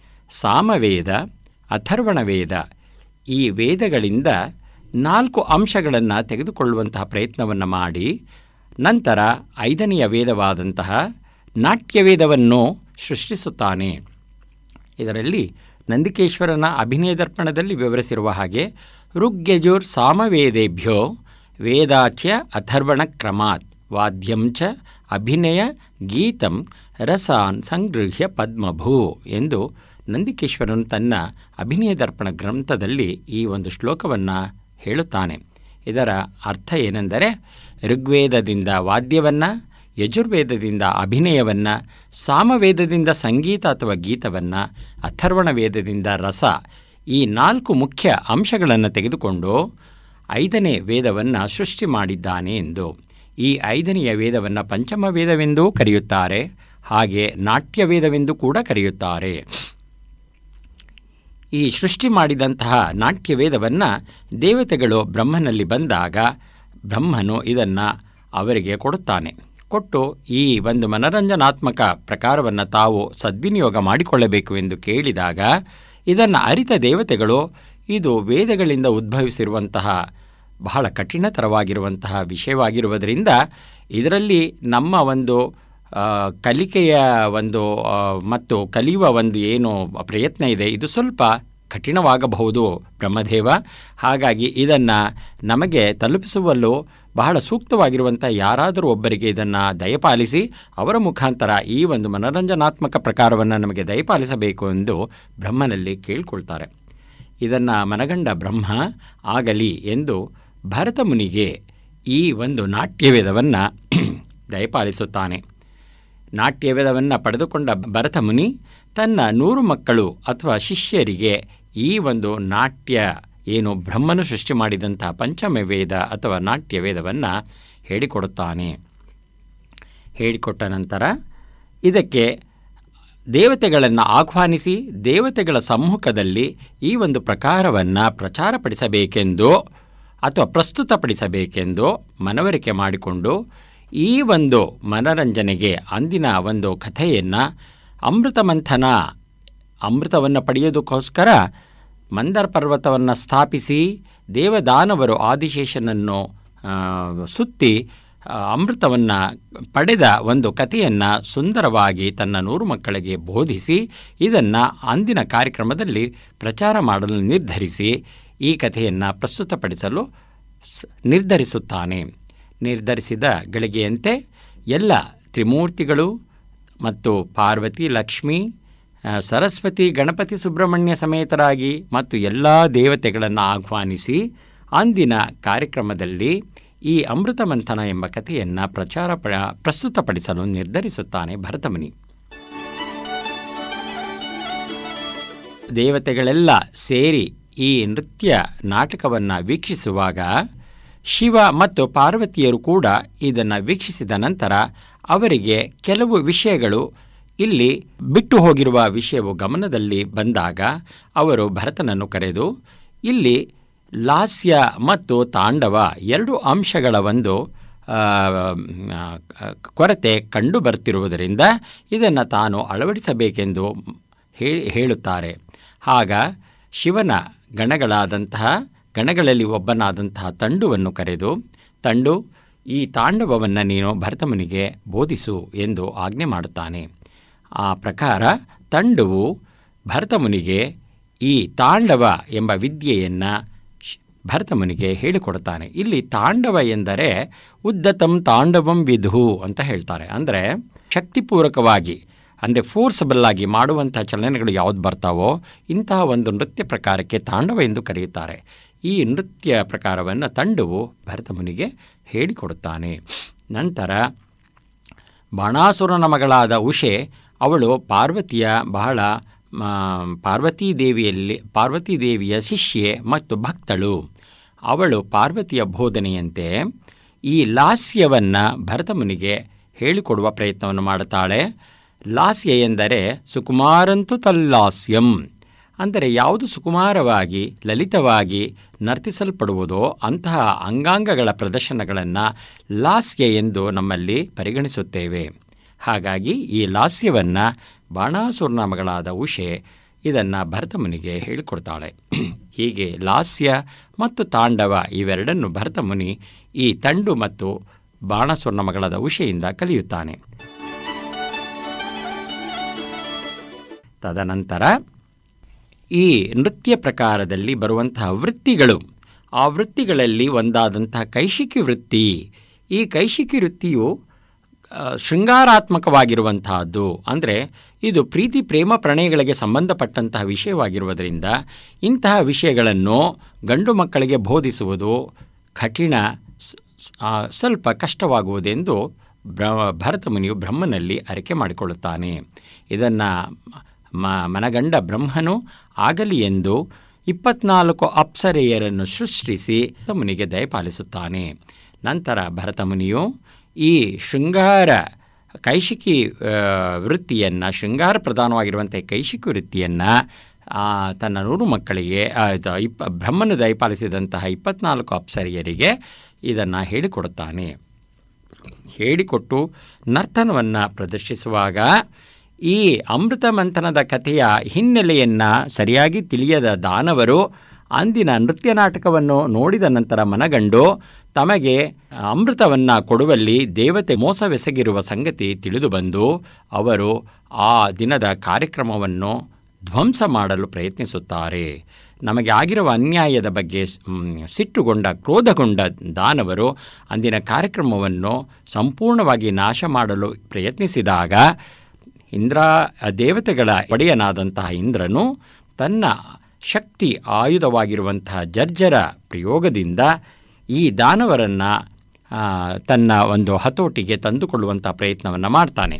Speaker 5: ಸಾಮವೇದ ಅಥರ್ವಣ ವೇದ ಈ ವೇದಗಳಿಂದ ನಾಲ್ಕು ಅಂಶಗಳನ್ನು ತೆಗೆದುಕೊಳ್ಳುವಂತಹ ಪ್ರಯತ್ನವನ್ನು ಮಾಡಿ ನಂತರ ಐದನೆಯ ವೇದವಾದಂತಹ ನಾಟ್ಯವೇದವನ್ನು ಸೃಷ್ಟಿಸುತ್ತಾನೆ ಇದರಲ್ಲಿ ನಂದಿಕೇಶ್ವರನ ಅಭಿನಯ ದರ್ಪಣದಲ್ಲಿ ವಿವರಿಸಿರುವ ಹಾಗೆ ಋಗ್ಯಜುರ್ ಸಾಮವೇದೇಭ್ಯೋ ವೇದಾಚ್ಯ ಅಥರ್ವಣ ಕ್ರಮಾತ್ ವಾದ್ಯಂ ಚ ಅಭಿನಯ ಗೀತಂ ರಸಾನ್ ಸಂಗೃಹ್ಯ ಪದ್ಮಭೂ ಎಂದು ನಂದಿಕೇಶ್ವರನು ತನ್ನ ಅಭಿನಯ ದರ್ಪಣ ಗ್ರಂಥದಲ್ಲಿ ಈ ಒಂದು ಶ್ಲೋಕವನ್ನು ಹೇಳುತ್ತಾನೆ ಇದರ ಅರ್ಥ ಏನೆಂದರೆ ಋಗ್ವೇದದಿಂದ ವಾದ್ಯವನ್ನು ಯಜುರ್ವೇದದಿಂದ ಅಭಿನಯವನ್ನು ಸಾಮವೇದದಿಂದ ಸಂಗೀತ ಅಥವಾ ಗೀತವನ್ನು ಅಥರ್ವಣ ವೇದದಿಂದ ರಸ ಈ ನಾಲ್ಕು ಮುಖ್ಯ ಅಂಶಗಳನ್ನು ತೆಗೆದುಕೊಂಡು ಐದನೇ ವೇದವನ್ನು ಸೃಷ್ಟಿ ಮಾಡಿದ್ದಾನೆ ಎಂದು ಈ ಐದನೆಯ ವೇದವನ್ನು ಪಂಚಮ ವೇದವೆಂದೂ ಕರೆಯುತ್ತಾರೆ ಹಾಗೆ ನಾಟ್ಯ ವೇದವೆಂದು ಕೂಡ ಕರೆಯುತ್ತಾರೆ ಈ ಸೃಷ್ಟಿ ಮಾಡಿದಂತಹ ನಾಟ್ಯ ವೇದವನ್ನು ದೇವತೆಗಳು ಬ್ರಹ್ಮನಲ್ಲಿ ಬಂದಾಗ ಬ್ರಹ್ಮನು ಇದನ್ನು ಅವರಿಗೆ ಕೊಡುತ್ತಾನೆ ಕೊಟ್ಟು ಈ ಒಂದು ಮನರಂಜನಾತ್ಮಕ ಪ್ರಕಾರವನ್ನು ತಾವು ಸದ್ವಿನಿಯೋಗ ಮಾಡಿಕೊಳ್ಳಬೇಕು ಎಂದು ಕೇಳಿದಾಗ ಇದನ್ನು ಅರಿತ ದೇವತೆಗಳು ಇದು ವೇದಗಳಿಂದ ಉದ್ಭವಿಸಿರುವಂತಹ ಬಹಳ ಕಠಿಣತರವಾಗಿರುವಂತಹ ವಿಷಯವಾಗಿರುವುದರಿಂದ ಇದರಲ್ಲಿ ನಮ್ಮ ಒಂದು ಆ, ಕಲಿಕೆಯ ಒಂದು ಆ, ಮತ್ತು ಕಲಿಯುವ ಒಂದು ಏನು ಪ್ರಯತ್ನ ಇದೆ ಇದು ಸ್ವಲ್ಪ ಕಠಿಣವಾಗಬಹುದು ಬ್ರಹ್ಮದೇವ ಹಾಗಾಗಿ ಇದನ್ನು ನಮಗೆ ತಲುಪಿಸುವಲ್ಲೂ ಬಹಳ ಸೂಕ್ತವಾಗಿರುವಂಥ ಯಾರಾದರೂ ಒಬ್ಬರಿಗೆ ಇದನ್ನು ದಯಪಾಲಿಸಿ ಅವರ ಮುಖಾಂತರ ಈ ಒಂದು ಮನರಂಜನಾತ್ಮಕ ಪ್ರಕಾರವನ್ನು ನಮಗೆ ದಯಪಾಲಿಸಬೇಕು ಎಂದು ಬ್ರಹ್ಮನಲ್ಲಿ ಕೇಳ್ಕೊಳ್ತಾರೆ ಇದನ್ನು ಮನಗಂಡ ಬ್ರಹ್ಮ ಆಗಲಿ ಎಂದು ಭರತ ಮುನಿಗೆ ಈ ಒಂದು ನಾಟ್ಯವೇದವನ್ನು ದಯಪಾಲಿಸುತ್ತಾನೆ ನಾಟ್ಯವೇದವನ್ನು ಪಡೆದುಕೊಂಡ ಭರತ ಮುನಿ ತನ್ನ ನೂರು ಮಕ್ಕಳು ಅಥವಾ ಶಿಷ್ಯರಿಗೆ ಈ ಒಂದು ನಾಟ್ಯ ಏನು ಬ್ರಹ್ಮನು ಸೃಷ್ಟಿ ಮಾಡಿದಂತಹ ಪಂಚಮ ವೇದ ಅಥವಾ ನಾಟ್ಯ ವೇದವನ್ನು ಹೇಳಿಕೊಡುತ್ತಾನೆ ಹೇಳಿಕೊಟ್ಟ ನಂತರ ಇದಕ್ಕೆ ದೇವತೆಗಳನ್ನು ಆಹ್ವಾನಿಸಿ ದೇವತೆಗಳ ಸಮ್ಮುಖದಲ್ಲಿ ಈ ಒಂದು ಪ್ರಕಾರವನ್ನು ಪ್ರಚಾರಪಡಿಸಬೇಕೆಂದು ಅಥವಾ ಪ್ರಸ್ತುತಪಡಿಸಬೇಕೆಂದು ಮನವರಿಕೆ ಮಾಡಿಕೊಂಡು ಈ ಒಂದು ಮನರಂಜನೆಗೆ ಅಂದಿನ ಒಂದು ಕಥೆಯನ್ನು ಅಮೃತ ಮಂಥನ ಅಮೃತವನ್ನು ಪಡೆಯೋದಕ್ಕೋಸ್ಕರ ಮಂದರ ಪರ್ವತವನ್ನು ಸ್ಥಾಪಿಸಿ ದೇವದಾನವರು ಆದಿಶೇಷನನ್ನು ಆ, ಸುತ್ತಿ ಅಮೃತವನ್ನು ಪಡೆದ ಒಂದು ಕಥೆಯನ್ನು ಸುಂದರವಾಗಿ ತನ್ನ ನೂರು ಮಕ್ಕಳಿಗೆ ಬೋಧಿಸಿ ಇದನ್ನು ಅಂದಿನ ಕಾರ್ಯಕ್ರಮದಲ್ಲಿ ಪ್ರಚಾರ ಮಾಡಲು ನಿರ್ಧರಿಸಿ ಈ ಕಥೆಯನ್ನು ಪ್ರಸ್ತುತಪಡಿಸಲು ಸ್- ನಿರ್ಧರಿಸುತ್ತಾನೆ ನಿರ್ಧರಿಸಿದ ಗಳಿಗೆಯಂತೆ ಎಲ್ಲ ತ್ರಿಮೂರ್ತಿಗಳು ಮತ್ತು ಪಾರ್ವತಿ ಲಕ್ಷ್ಮಿ ಆ, ಸರಸ್ವತಿ ಗಣಪತಿ ಸುಬ್ರಹ್ಮಣ್ಯ ಸಮೇತರಾಗಿ ಮತ್ತು ಎಲ್ಲ ದೇವತೆಗಳನ್ನು ಆಹ್ವಾನಿಸಿ ಅಂದಿನ ಕಾರ್ಯಕ್ರಮದಲ್ಲಿ ಈ ಅಮೃತ ಮಂಥನ ಎಂಬ ಕಥೆಯನ್ನು ಪ್ರಚಾರ ಪ ಪ್ರಸ್ತುತಪಡಿಸಲು ನಿರ್ಧರಿಸುತ್ತಾನೆ ಭರತಮುನಿ ದೇವತೆಗಳೆಲ್ಲ ಸೇರಿ ಈ ನೃತ್ಯ ನಾಟಕವನ್ನು ವೀಕ್ಷಿಸುವಾಗ ಶಿವ ಮತ್ತು ಪಾರ್ವತಿಯರು ಕೂಡ ಇದನ್ನು ವೀಕ್ಷಿಸಿದ ನಂತರ ಅವರಿಗೆ ಕೆಲವು ವಿಷಯಗಳು ಇಲ್ಲಿ ಬಿಟ್ಟು ಹೋಗಿರುವ ವಿಷಯವು ಗಮನದಲ್ಲಿ ಬಂದಾಗ ಅವರು ಭರತನನ್ನು ಕರೆದು ಇಲ್ಲಿ ಲಾಸ್ಯ ಮತ್ತು ತಾಂಡವ ಎರಡು ಅಂಶಗಳ ಒಂದು ಆ, ಆ, ಕೊರತೆ ಕಂಡು ಬರ್ತಿರುವುದರಿಂದ ಇದನ್ನು ತಾನು ಅಳವಡಿಸಬೇಕೆಂದು ಹೇಳಿ ಹೇಳುತ್ತಾರೆ ಆಗ ಶಿವನ ಗಣಗಳಾದಂತಹ ಗಣಗಳಲ್ಲಿ ಒಬ್ಬನಾದಂತಹ ತಂಡುವನ್ನು ಕರೆದು ತಂಡು ಈ ತಾಂಡವವನ್ನು ನೀನು ಭರತಮುನಿಗೆ ಬೋಧಿಸು ಎಂದು ಆಜ್ಞೆ ಮಾಡುತ್ತಾನೆ ಆ ಪ್ರಕಾರ ತಂಡುವು ಭರತಮುನಿಗೆ ಈ ತಾಂಡವ ಎಂಬ ವಿದ್ಯೆಯನ್ನು ಶ್- ಭರತಮುನಿಗೆ ಹೇಳಿಕೊಡುತ್ತಾನೆ ಇಲ್ಲಿ ತಾಂಡವ ಎಂದರೆ ಉದ್ದತಂ ತಾಂಡವಂ ವಿಧು ಅಂತ ಹೇಳ್ತಾರೆ ಅಂದರೆ ಶಕ್ತಿಪೂರ್ವಕವಾಗಿ ಅಂದರೆ ಫೋರ್ಸಬಲ್ ಆಗಿ ಮಾಡುವಂಥ ಚಲನೆಗಳು ಯಾವ್ದು ಬರ್ತಾವೋ ಇಂತಹ ಒಂದು ನೃತ್ಯ ಪ್ರಕಾರಕ್ಕೆ ತಾಂಡವ ಎಂದು ಕರೆಯುತ್ತಾರೆ ಈ ನೃತ್ಯ ಪ್ರಕಾರವನ್ನು ತಂಡವು ಭರತಮುನಿಗೆ ಹೇಳಿಕೊಡುತ್ತಾನೆ ನಂತರ ಬಾಣಾಸುರನ ಮಗಳಾದ ಉಷೆ ಅವಳು ಪಾರ್ವತಿಯ ಬಹಳ ಆ, ಪಾರ್ವತೀ ದೇವಿಯಲ್ಲಿ ಪಾರ್ವತೀ ದೇವಿಯ ಶಿಷ್ಯೆ ಮತ್ತು ಭಕ್ತಳು ಅವಳು ಪಾರ್ವತಿಯ ಬೋಧನೆಯಂತೆ ಈ ಲಾಸ್ಯವನ್ನು ಭರತಮುನಿಗೆ ಹೇಳಿಕೊಡುವ ಪ್ರಯತ್ನವನ್ನು ಮಾಡುತ್ತಾಳೆ ಲಾಸ್ಯ ಎಂದರೆ ಸುಕುಮಾರಂತು ತಲ್ಲಾಸ್ಯಂ ಅಂದರೆ ಯಾವುದು ಸುಕುಮಾರವಾಗಿ ಲಲಿತವಾಗಿ ನರ್ತಿಸಲ್ಪಡುವುದೋ ಅಂತಹ ಅಂಗಾಂಗಗಳ ಪ್ರದರ್ಶನಗಳನ್ನು ಲಾಸ್ಯ ಎಂದು ನಮ್ಮಲ್ಲಿ ಪರಿಗಣಿಸುತ್ತೇವೆ ಹಾಗಾಗಿ ಈ ಲಾಸ್ಯವನ್ನು ಬಾಣಾಸುರನ ಮಗಳಾದ ಉಷೆ ಇದನ್ನು ಭರತಮುನಿಗೆ ಹೇಳಿಕೊಡ್ತಾಳೆ ಹೀಗೆ ಲಾಸ್ಯ ಮತ್ತು ತಾಂಡವ ಇವೆರಡನ್ನು ಭರತಮುನಿ ಈ ತಂಡು ಮತ್ತು ಬಾಣಾಸುರನ ಮಗಳಾದ ಉಷೆಯಿಂದ ಕಲಿಯುತ್ತಾನೆ ತದನಂತರ ಈ ನೃತ್ಯ ಪ್ರಕಾರದಲ್ಲಿ ಬರುವಂತಹ ವೃತ್ತಿಗಳು ಆ ವೃತ್ತಿಗಳಲ್ಲಿ ಒಂದಾದಂತಹ ಕೈಶಿಕಿ ವೃತ್ತಿ ಈ ಕೈಶಿಕಿ ವೃತ್ತಿಯು ಆ, ಶೃಂಗಾರಾತ್ಮಕವಾಗಿರುವಂತಹದ್ದು ಅಂದರೆ ಇದು ಪ್ರೀತಿ ಪ್ರೇಮ ಪ್ರಣಯಗಳಿಗೆ ಸಂಬಂಧಪಟ್ಟಂತಹ ವಿಷಯವಾಗಿರುವುದರಿಂದ ಇಂತಹ ವಿಷಯಗಳನ್ನು ಗಂಡು ಮಕ್ಕಳಿಗೆ ಬೋಧಿಸುವುದು ಕಠಿಣ ಸ್- ಸ್- ಆ, ಸ್ವಲ್ಪ ಕಷ್ಟವಾಗುವುದೆಂದು ಬ್ರ ಭರತಮುನಿಯು ಬ್ರಹ್ಮನಲ್ಲಿ ಅರಿಕೆ ಮಾಡಿಕೊಳ್ಳುತ್ತಾನೆ ಇದನ್ನು ಮ ಮನಗಂಡ ಬ್ರಹ್ಮನು ಆಗಲಿ ಎಂದು ಇಪ್ಪತ್ನಾಲ್ಕು ಅಪ್ಸರೆಯರನ್ನು ಸೃಷ್ಟಿಸಿ ಮುನಿಗೆ ದಯಪಾಲಿಸುತ್ತಾನೆ ನಂತರ ಭರತಮುನಿಯು ಈ ಶೃಂಗಾರ ಕೈಶಿಕಿ ವೃತ್ತಿಯನ್ನು ಶೃಂಗಾರ ಪ್ರಧಾನವಾಗಿರುವಂಥ ಈ ಕೈಶಿಕಿ ವೃತ್ತಿಯನ್ನು ತನ್ನ ನೂರು ಮಕ್ಕಳಿಗೆ ಆ, ಇದು ಇಪ್ಪ ಬ್ರಹ್ಮನು ದಯಪಾಲಿಸಿದಂತಹ ಇಪ್ಪತ್ನಾಲ್ಕು ಅಪ್ಸರಿಯರಿಗೆ ಇದನ್ನು ಹೇಳಿಕೊಡುತ್ತಾನೆ ಹೇಳಿಕೊಟ್ಟು ನರ್ತನವನ್ನು ಪ್ರದರ್ಶಿಸುವಾಗ ಈ ಅಮೃತ ಮಂಥನದ ಕಥೆಯ ಹಿನ್ನೆಲೆಯನ್ನು ಸರಿಯಾಗಿ ತಿಳಿಯದ ದಾನವರು ಅಂದಿನ ನೃತ್ಯ ನಾಟಕವನ್ನು ನೋಡಿದ ನಂತರ ಮನಗಂಡು ತಮಗೆ ಅಮೃತವನ್ನು ಕೊಡುವಲ್ಲಿ ದೇವತೆ ಮೋಸವೆಸಗಿರುವ ಸಂಗತಿ ತಿಳಿದುಬಂದು ಅವರು ಆ ದಿನದ ಕಾರ್ಯಕ್ರಮವನ್ನು ಧ್ವಂಸ ಮಾಡಲು ಪ್ರಯತ್ನಿಸುತ್ತಾರೆ ನಮಗೆ ಆಗಿರುವ ಅನ್ಯಾಯದ ಬಗ್ಗೆ ಸ್- ಮ್, ಸಿಟ್ಟುಗೊಂಡ ಕ್ರೋಧಗೊಂಡ ದಾನವರು ಅಂದಿನ ಕಾರ್ಯಕ್ರಮವನ್ನು ಸಂಪೂರ್ಣವಾಗಿ ನಾಶ ಮಾಡಲು ಪ್ರಯತ್ನಿಸಿದಾಗ ಇಂದ್ರ ದೇವತೆಗಳ ಒಡೆಯನಾದಂತಹ ಇಂದ್ರನು ತನ್ನ ಶಕ್ತಿ ಆಯುಧವಾಗಿರುವಂತಹ ಜರ್ಜರ ಪ್ರಯೋಗದಿಂದ ಈ ದಾನವರನ್ನು ತನ್ನ ಒಂದು ಹತೋಟಿಗೆ ತಂದುಕೊಳ್ಳುವಂಥ ಪ್ರಯತ್ನವನ್ನು ಮಾಡ್ತಾನೆ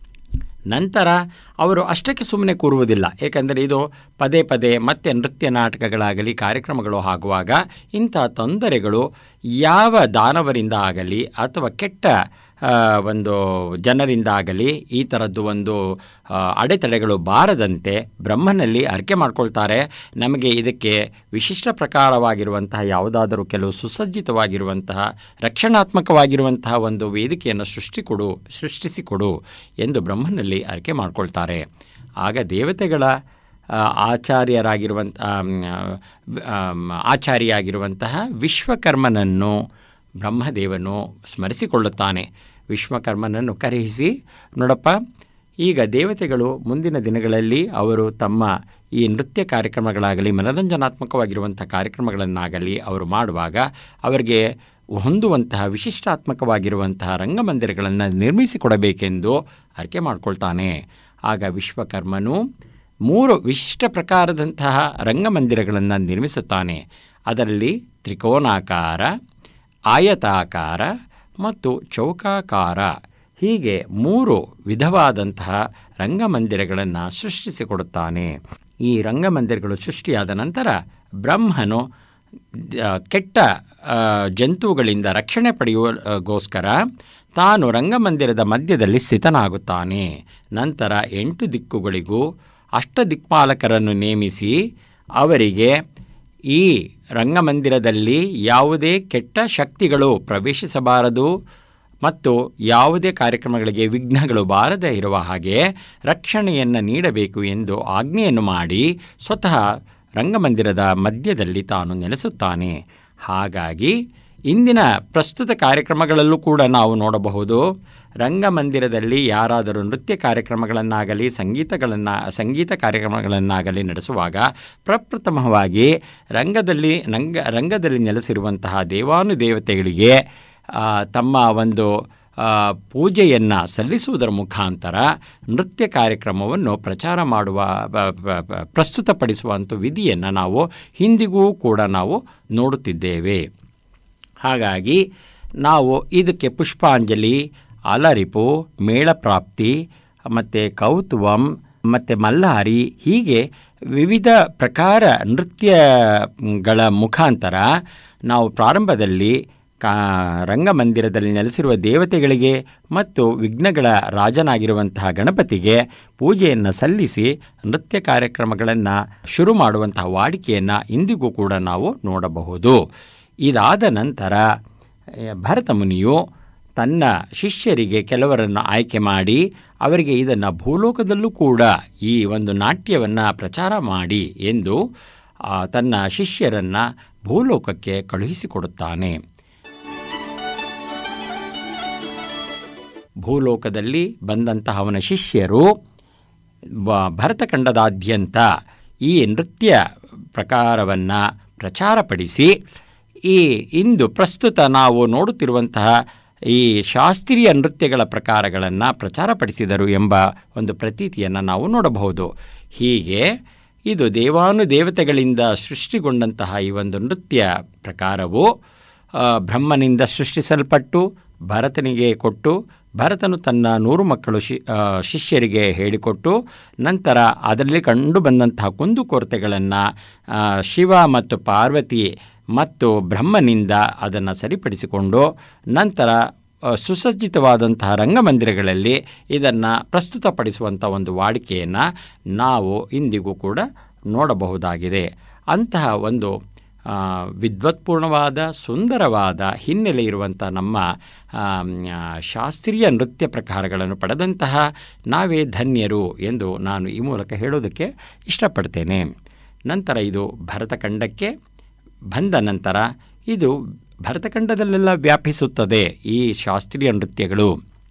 Speaker 5: ನಂತರ ಅವರು ಅಷ್ಟಕ್ಕೆ ಸುಮ್ಮನೆ ಕೂರುವುದಿಲ್ಲ ಏಕೆಂದರೆ ಇದು ಪದೇ ಪದೇ ಮತ್ತೆ ನೃತ್ಯ ನಾಟಕಗಳಾಗಲಿ ಕಾರ್ಯಕ್ರಮಗಳು ಆಗುವಾಗ ಇಂಥ ತೊಂದರೆಗಳು ಯಾವ ದಾನವರಿಂದ ಆಗಲಿ ಅಥವಾ ಕೆಟ್ಟ ಆ, ಒಂದು ಜನರಿಂದ ಆಗಲಿ ಈ ಥರದ್ದು ಒಂದು ಆ, ಅಡೆತಡೆಗಳು ಬಾರದಂತೆ ಬ್ರಹ್ಮನಲ್ಲಿ ಅರ್ಕೆ ಮಾಡ್ಕೊಳ್ತಾರೆ ನಮಗೆ ಇದಕ್ಕೆ ವಿಶಿಷ್ಟ ಪ್ರಕಾರವಾಗಿರುವಂತಹ ಯಾವುದಾದರೂ ಕೆಲವು ಸುಸಜ್ಜಿತವಾಗಿರುವಂತಹ ರಕ್ಷಣಾತ್ಮಕವಾಗಿರುವಂತಹ ಒಂದು ವೇದಿಕೆಯನ್ನು ಸೃಷ್ಟಿಕೊಡು ಸೃಷ್ಟಿಸಿಕೊಡು ಎಂದು ಬ್ರಹ್ಮನಲ್ಲಿ ಅರ್ಕೆ ಮಾಡ್ಕೊಳ್ತಾರೆ ಆಗ ದೇವತೆಗಳ ಆ, ಆಚಾರ್ಯರಾಗಿರುವಂಥ ಆಮ್, ಆಮ್, ಆಚಾರ್ಯಾಗಿರುವಂತಹ ವಿಶ್ವಕರ್ಮನನ್ನು ಬ್ರಹ್ಮದೇವನು ಸ್ಮರಿಸಿಕೊಳ್ಳುತ್ತಾನೆ ವಿಶ್ವಕರ್ಮನನ್ನು ಕರೆಯಿಸಿ ನೋಡಪ್ಪ ಈಗ ದೇವತೆಗಳು ಮುಂದಿನ ದಿನಗಳಲ್ಲಿ ಅವರು ತಮ್ಮ ಈ ನೃತ್ಯ ಕಾರ್ಯಕ್ರಮಗಳಾಗಲಿ ಮನರಂಜನಾತ್ಮಕವಾಗಿರುವಂಥ ಕಾರ್ಯಕ್ರಮಗಳನ್ನಾಗಲಿ ಅವರು ಮಾಡುವಾಗ ಅವರಿಗೆ ಹೊಂದುವಂತಹ ವಿಶಿಷ್ಟಾತ್ಮಕವಾಗಿರುವಂತಹ ರಂಗಮಂದಿರಗಳನ್ನು ನಿರ್ಮಿಸಿಕೊಡಬೇಕೆಂದು ಅರ್ಕೆ ಮಾಡ್ಕೊಳ್ತಾನೆ ಆಗ ವಿಶ್ವಕರ್ಮನು ಮೂರು ವಿಶಿಷ್ಟ ಪ್ರಕಾರದಂತಹ ರಂಗಮಂದಿರಗಳನ್ನು ನಿರ್ಮಿಸುತ್ತಾನೆ ಅದರಲ್ಲಿ ತ್ರಿಕೋನಾಕಾರ ಆಯತಾಕಾರ ಮತ್ತು ಚೌಕಾಕಾರ ಹೀಗೆ ಮೂರು ವಿಧವಾದಂತಹ ರಂಗಮಂದಿರಗಳನ್ನು ಸೃಷ್ಟಿಸಿಕೊಡುತ್ತಾನೆ ಈ ರಂಗಮಂದಿರಗಳು ಸೃಷ್ಟಿಯಾದ ನಂತರ ಬ್ರಹ್ಮನು ದ- ಕೆಟ್ಟ ಆ, ಜಂತುಗಳಿಂದ ರಕ್ಷಣೆ ಪಡೆಯುವಗೋಸ್ಕರ ತಾನು ರಂಗಮಂದಿರದ ಮಧ್ಯದಲ್ಲಿ ಸ್ಥಿತನಾಗುತ್ತಾನೆ ನಂತರ ಎಂಟು ದಿಕ್ಕುಗಳಿಗೂ ಅಷ್ಟ ದಿಕ್ಪಾಲಕರನ್ನು ನೇಮಿಸಿ ಅವರಿಗೆ ಈ ರಂಗಮಂದಿರದಲ್ಲಿ ಯಾವುದೇ ಕೆಟ್ಟ ಶಕ್ತಿಗಳು ಪ್ರವೇಶಿಸಬಾರದು ಮತ್ತು ಯಾವುದೇ ಕಾರ್ಯಕ್ರಮಗಳಿಗೆ ವಿಘ್ನಗಳು ಬಾರದೇ ಇರುವ ಹಾಗೆ ರಕ್ಷಣೆಯನ್ನು ನೀಡಬೇಕು ಎಂದು ಆಜ್ಞೆಯನ್ನು ಮಾಡಿ ಸ್ವತಃ ರಂಗಮಂದಿರದ ಮಧ್ಯದಲ್ಲಿ ತಾನು ನೆಲೆಸುತ್ತಾನೆ ಹಾಗಾಗಿ ಇಂದಿನ ಪ್ರಸ್ತುತ ಕಾರ್ಯಕ್ರಮಗಳಲ್ಲೂ ಕೂಡ ನಾವು ನೋಡಬಹುದು ರಂಗಮಂದಿರದಲ್ಲಿ ಯಾರಾದರೂ ನೃತ್ಯ ಕಾರ್ಯಕ್ರಮಗಳನ್ನಾಗಲಿ ಸಂಗೀತಗಳನ್ನು ಸಂಗೀತ ಕಾರ್ಯಕ್ರಮಗಳನ್ನಾಗಲಿ ನಡೆಸುವಾಗ ಪ್ರಪ್ರಥಮವಾಗಿ ರಂಗದಲ್ಲಿ ರಂಗ ರಂಗದಲ್ಲಿ ನೆಲೆಸಿರುವಂತಹ ದೇವಾನುದೇವತೆಗಳಿಗೆ ಆ, ತಮ್ಮ ಒಂದು ಆ, ಪೂಜೆಯನ್ನು ಸಲ್ಲಿಸುವುದರ ಮುಖಾಂತರ ನೃತ್ಯ ಕಾರ್ಯಕ್ರಮವನ್ನು ಪ್ರಚಾರ ಮಾಡುವ ಬ- ಬ- ಬ- ಪ್ರಸ್ತುತಪಡಿಸುವಂಥ ವಿಧಿಯನ್ನು ನಾವು ಹಿಂದಿಗೂ ಕೂಡ ನಾವು ನೋಡುತ್ತಿದ್ದೇವೆ ಹಾಗಾಗಿ ನಾವು ಇದಕ್ಕೆ ಪುಷ್ಪಾಂಜಲಿ ಅಲರಿಪು ಮೇಳಪ್ರಾಪ್ತಿ ಮತ್ತು ಕೌತುವಂ ಮತ್ತು ಮಲ್ಲಾರಿ ಹೀಗೆ ವಿವಿಧ ಪ್ರಕಾರ ನೃತ್ಯಗಳ ಮುಖಾಂತರ ನಾವು ಪ್ರಾರಂಭದಲ್ಲಿ ಕಾ ರಂಗಮಂದಿರದಲ್ಲಿ ನೆಲೆಸಿರುವ ದೇವತೆಗಳಿಗೆ ಮತ್ತು ವಿಘ್ನಗಳ ರಾಜನಾಗಿರುವಂತಹ ಗಣಪತಿಗೆ ಪೂಜೆಯನ್ನು ಸಲ್ಲಿಸಿ ನೃತ್ಯ ಕಾರ್ಯಕ್ರಮಗಳನ್ನು ಶುರು ಮಾಡುವಂತಹ ವಾಡಿಕೆಯನ್ನು ಇಂದಿಗೂ ಕೂಡ ನಾವು ನೋಡಬಹುದು ಇದಾದ ನಂತರ ಆ, ಭರತ ಮುನಿಯು ತನ್ನ ಶಿಷ್ಯರಿಗೆ ಕೆಲವರನ್ನು ಆಯ್ಕೆ ಮಾಡಿ ಅವರಿಗೆ ಇದನ್ನು ಭೂಲೋಕದಲ್ಲೂ ಕೂಡ ಈ ಒಂದು ನಾಟ್ಯವನ್ನು ಪ್ರಚಾರ ಮಾಡಿ ಎಂದು ಆ, ತನ್ನ ಶಿಷ್ಯರನ್ನು ಭೂಲೋಕಕ್ಕೆ ಕಳುಹಿಸಿಕೊಡುತ್ತಾನೆ ಭೂಲೋಕದಲ್ಲಿ ಬಂದಂತಹ ಅವನ ಶಿಷ್ಯರು ಬ- ಭರತಖಂಡದಾದ್ಯಂತ ಈ ನೃತ್ಯ ಪ್ರಕಾರವನ್ನು ಪ್ರಚಾರಪಡಿಸಿ ಈ ಇಂದು ಪ್ರಸ್ತುತ ನಾವು ನೋಡುತ್ತಿರುವಂತಹ ಈ ಶಾಸ್ತ್ರೀಯ ನೃತ್ಯಗಳ ಪ್ರಕಾರಗಳನ್ನು ಪ್ರಚಾರಪಡಿಸಿದರು ಎಂಬ ಒಂದು ಪ್ರತೀತಿಯನ್ನು ನಾವು ನೋಡಬಹುದು ಹೀಗೆ ಇದು ದೇವಾನುದೇವತೆಗಳಿಂದ ಸೃಷ್ಟಿಗೊಂಡಂತಹ ಈ ಒಂದು ನೃತ್ಯ ಪ್ರಕಾರವು ಆ, ಬ್ರಹ್ಮನಿಂದ ಸೃಷ್ಟಿಸಲ್ಪಟ್ಟು ಭರತನಿಗೆ ಕೊಟ್ಟು ಭರತನು ತನ್ನ ನೂರು ಮಕ್ಕಳು ಶಿ ಆ, ಶಿಷ್ಯರಿಗೆ ಹೇಳಿಕೊಟ್ಟು ನಂತರ ಅದರಲ್ಲಿ ಕಂಡು ಬಂದಂತಹ ಕುಂದುಕೊರತೆಗಳನ್ನು ಶಿವ ಮತ್ತು ಪಾರ್ವತಿ ಮತ್ತು ಬ್ರಹ್ಮನಿಂದ ಅದನ್ನು ಸರಿಪಡಿಸಿಕೊಂಡು ನಂತರ ಆ, ಸುಸಜ್ಜಿತವಾದಂತಹ ರಂಗಮಂದಿರಗಳಲ್ಲಿ ಇದನ್ನು ಪ್ರಸ್ತುತಪಡಿಸುವಂಥ ಒಂದು ವಾಡಿಕೆಯನ್ನು ನಾವು ಇಂದಿಗೂ ಕೂಡ ನೋಡಬಹುದಾಗಿದೆ ಅಂತಹ ಒಂದು ಆ, ವಿದ್ವತ್ಪೂರ್ಣವಾದ ಸುಂದರವಾದ ಹಿನ್ನೆಲೆ ಇರುವಂಥ ನಮ್ಮ ಆಮ್, ಆ, ಶಾಸ್ತ್ರೀಯ ನೃತ್ಯ ಪ್ರಕಾರಗಳನ್ನು ಪಡೆದಂತಹ ನಾವೇ ಧನ್ಯರು ಎಂದು ನಾನು ಈ ಮೂಲಕ ಹೇಳೋದಕ್ಕೆ ಇಷ್ಟಪಡ್ತೇನೆ ನಂತರ ಇದು ಭರತಖಂಡಕ್ಕೆ ಬಂದ ನಂತರ ಇದು ಭರತಖಂಡದಲ್ಲೆಲ್ಲ ವ್ಯಾಪಿಸುತ್ತದೆ ಈ ಶಾಸ್ತ್ರೀಯ ನೃತ್ಯಗಳು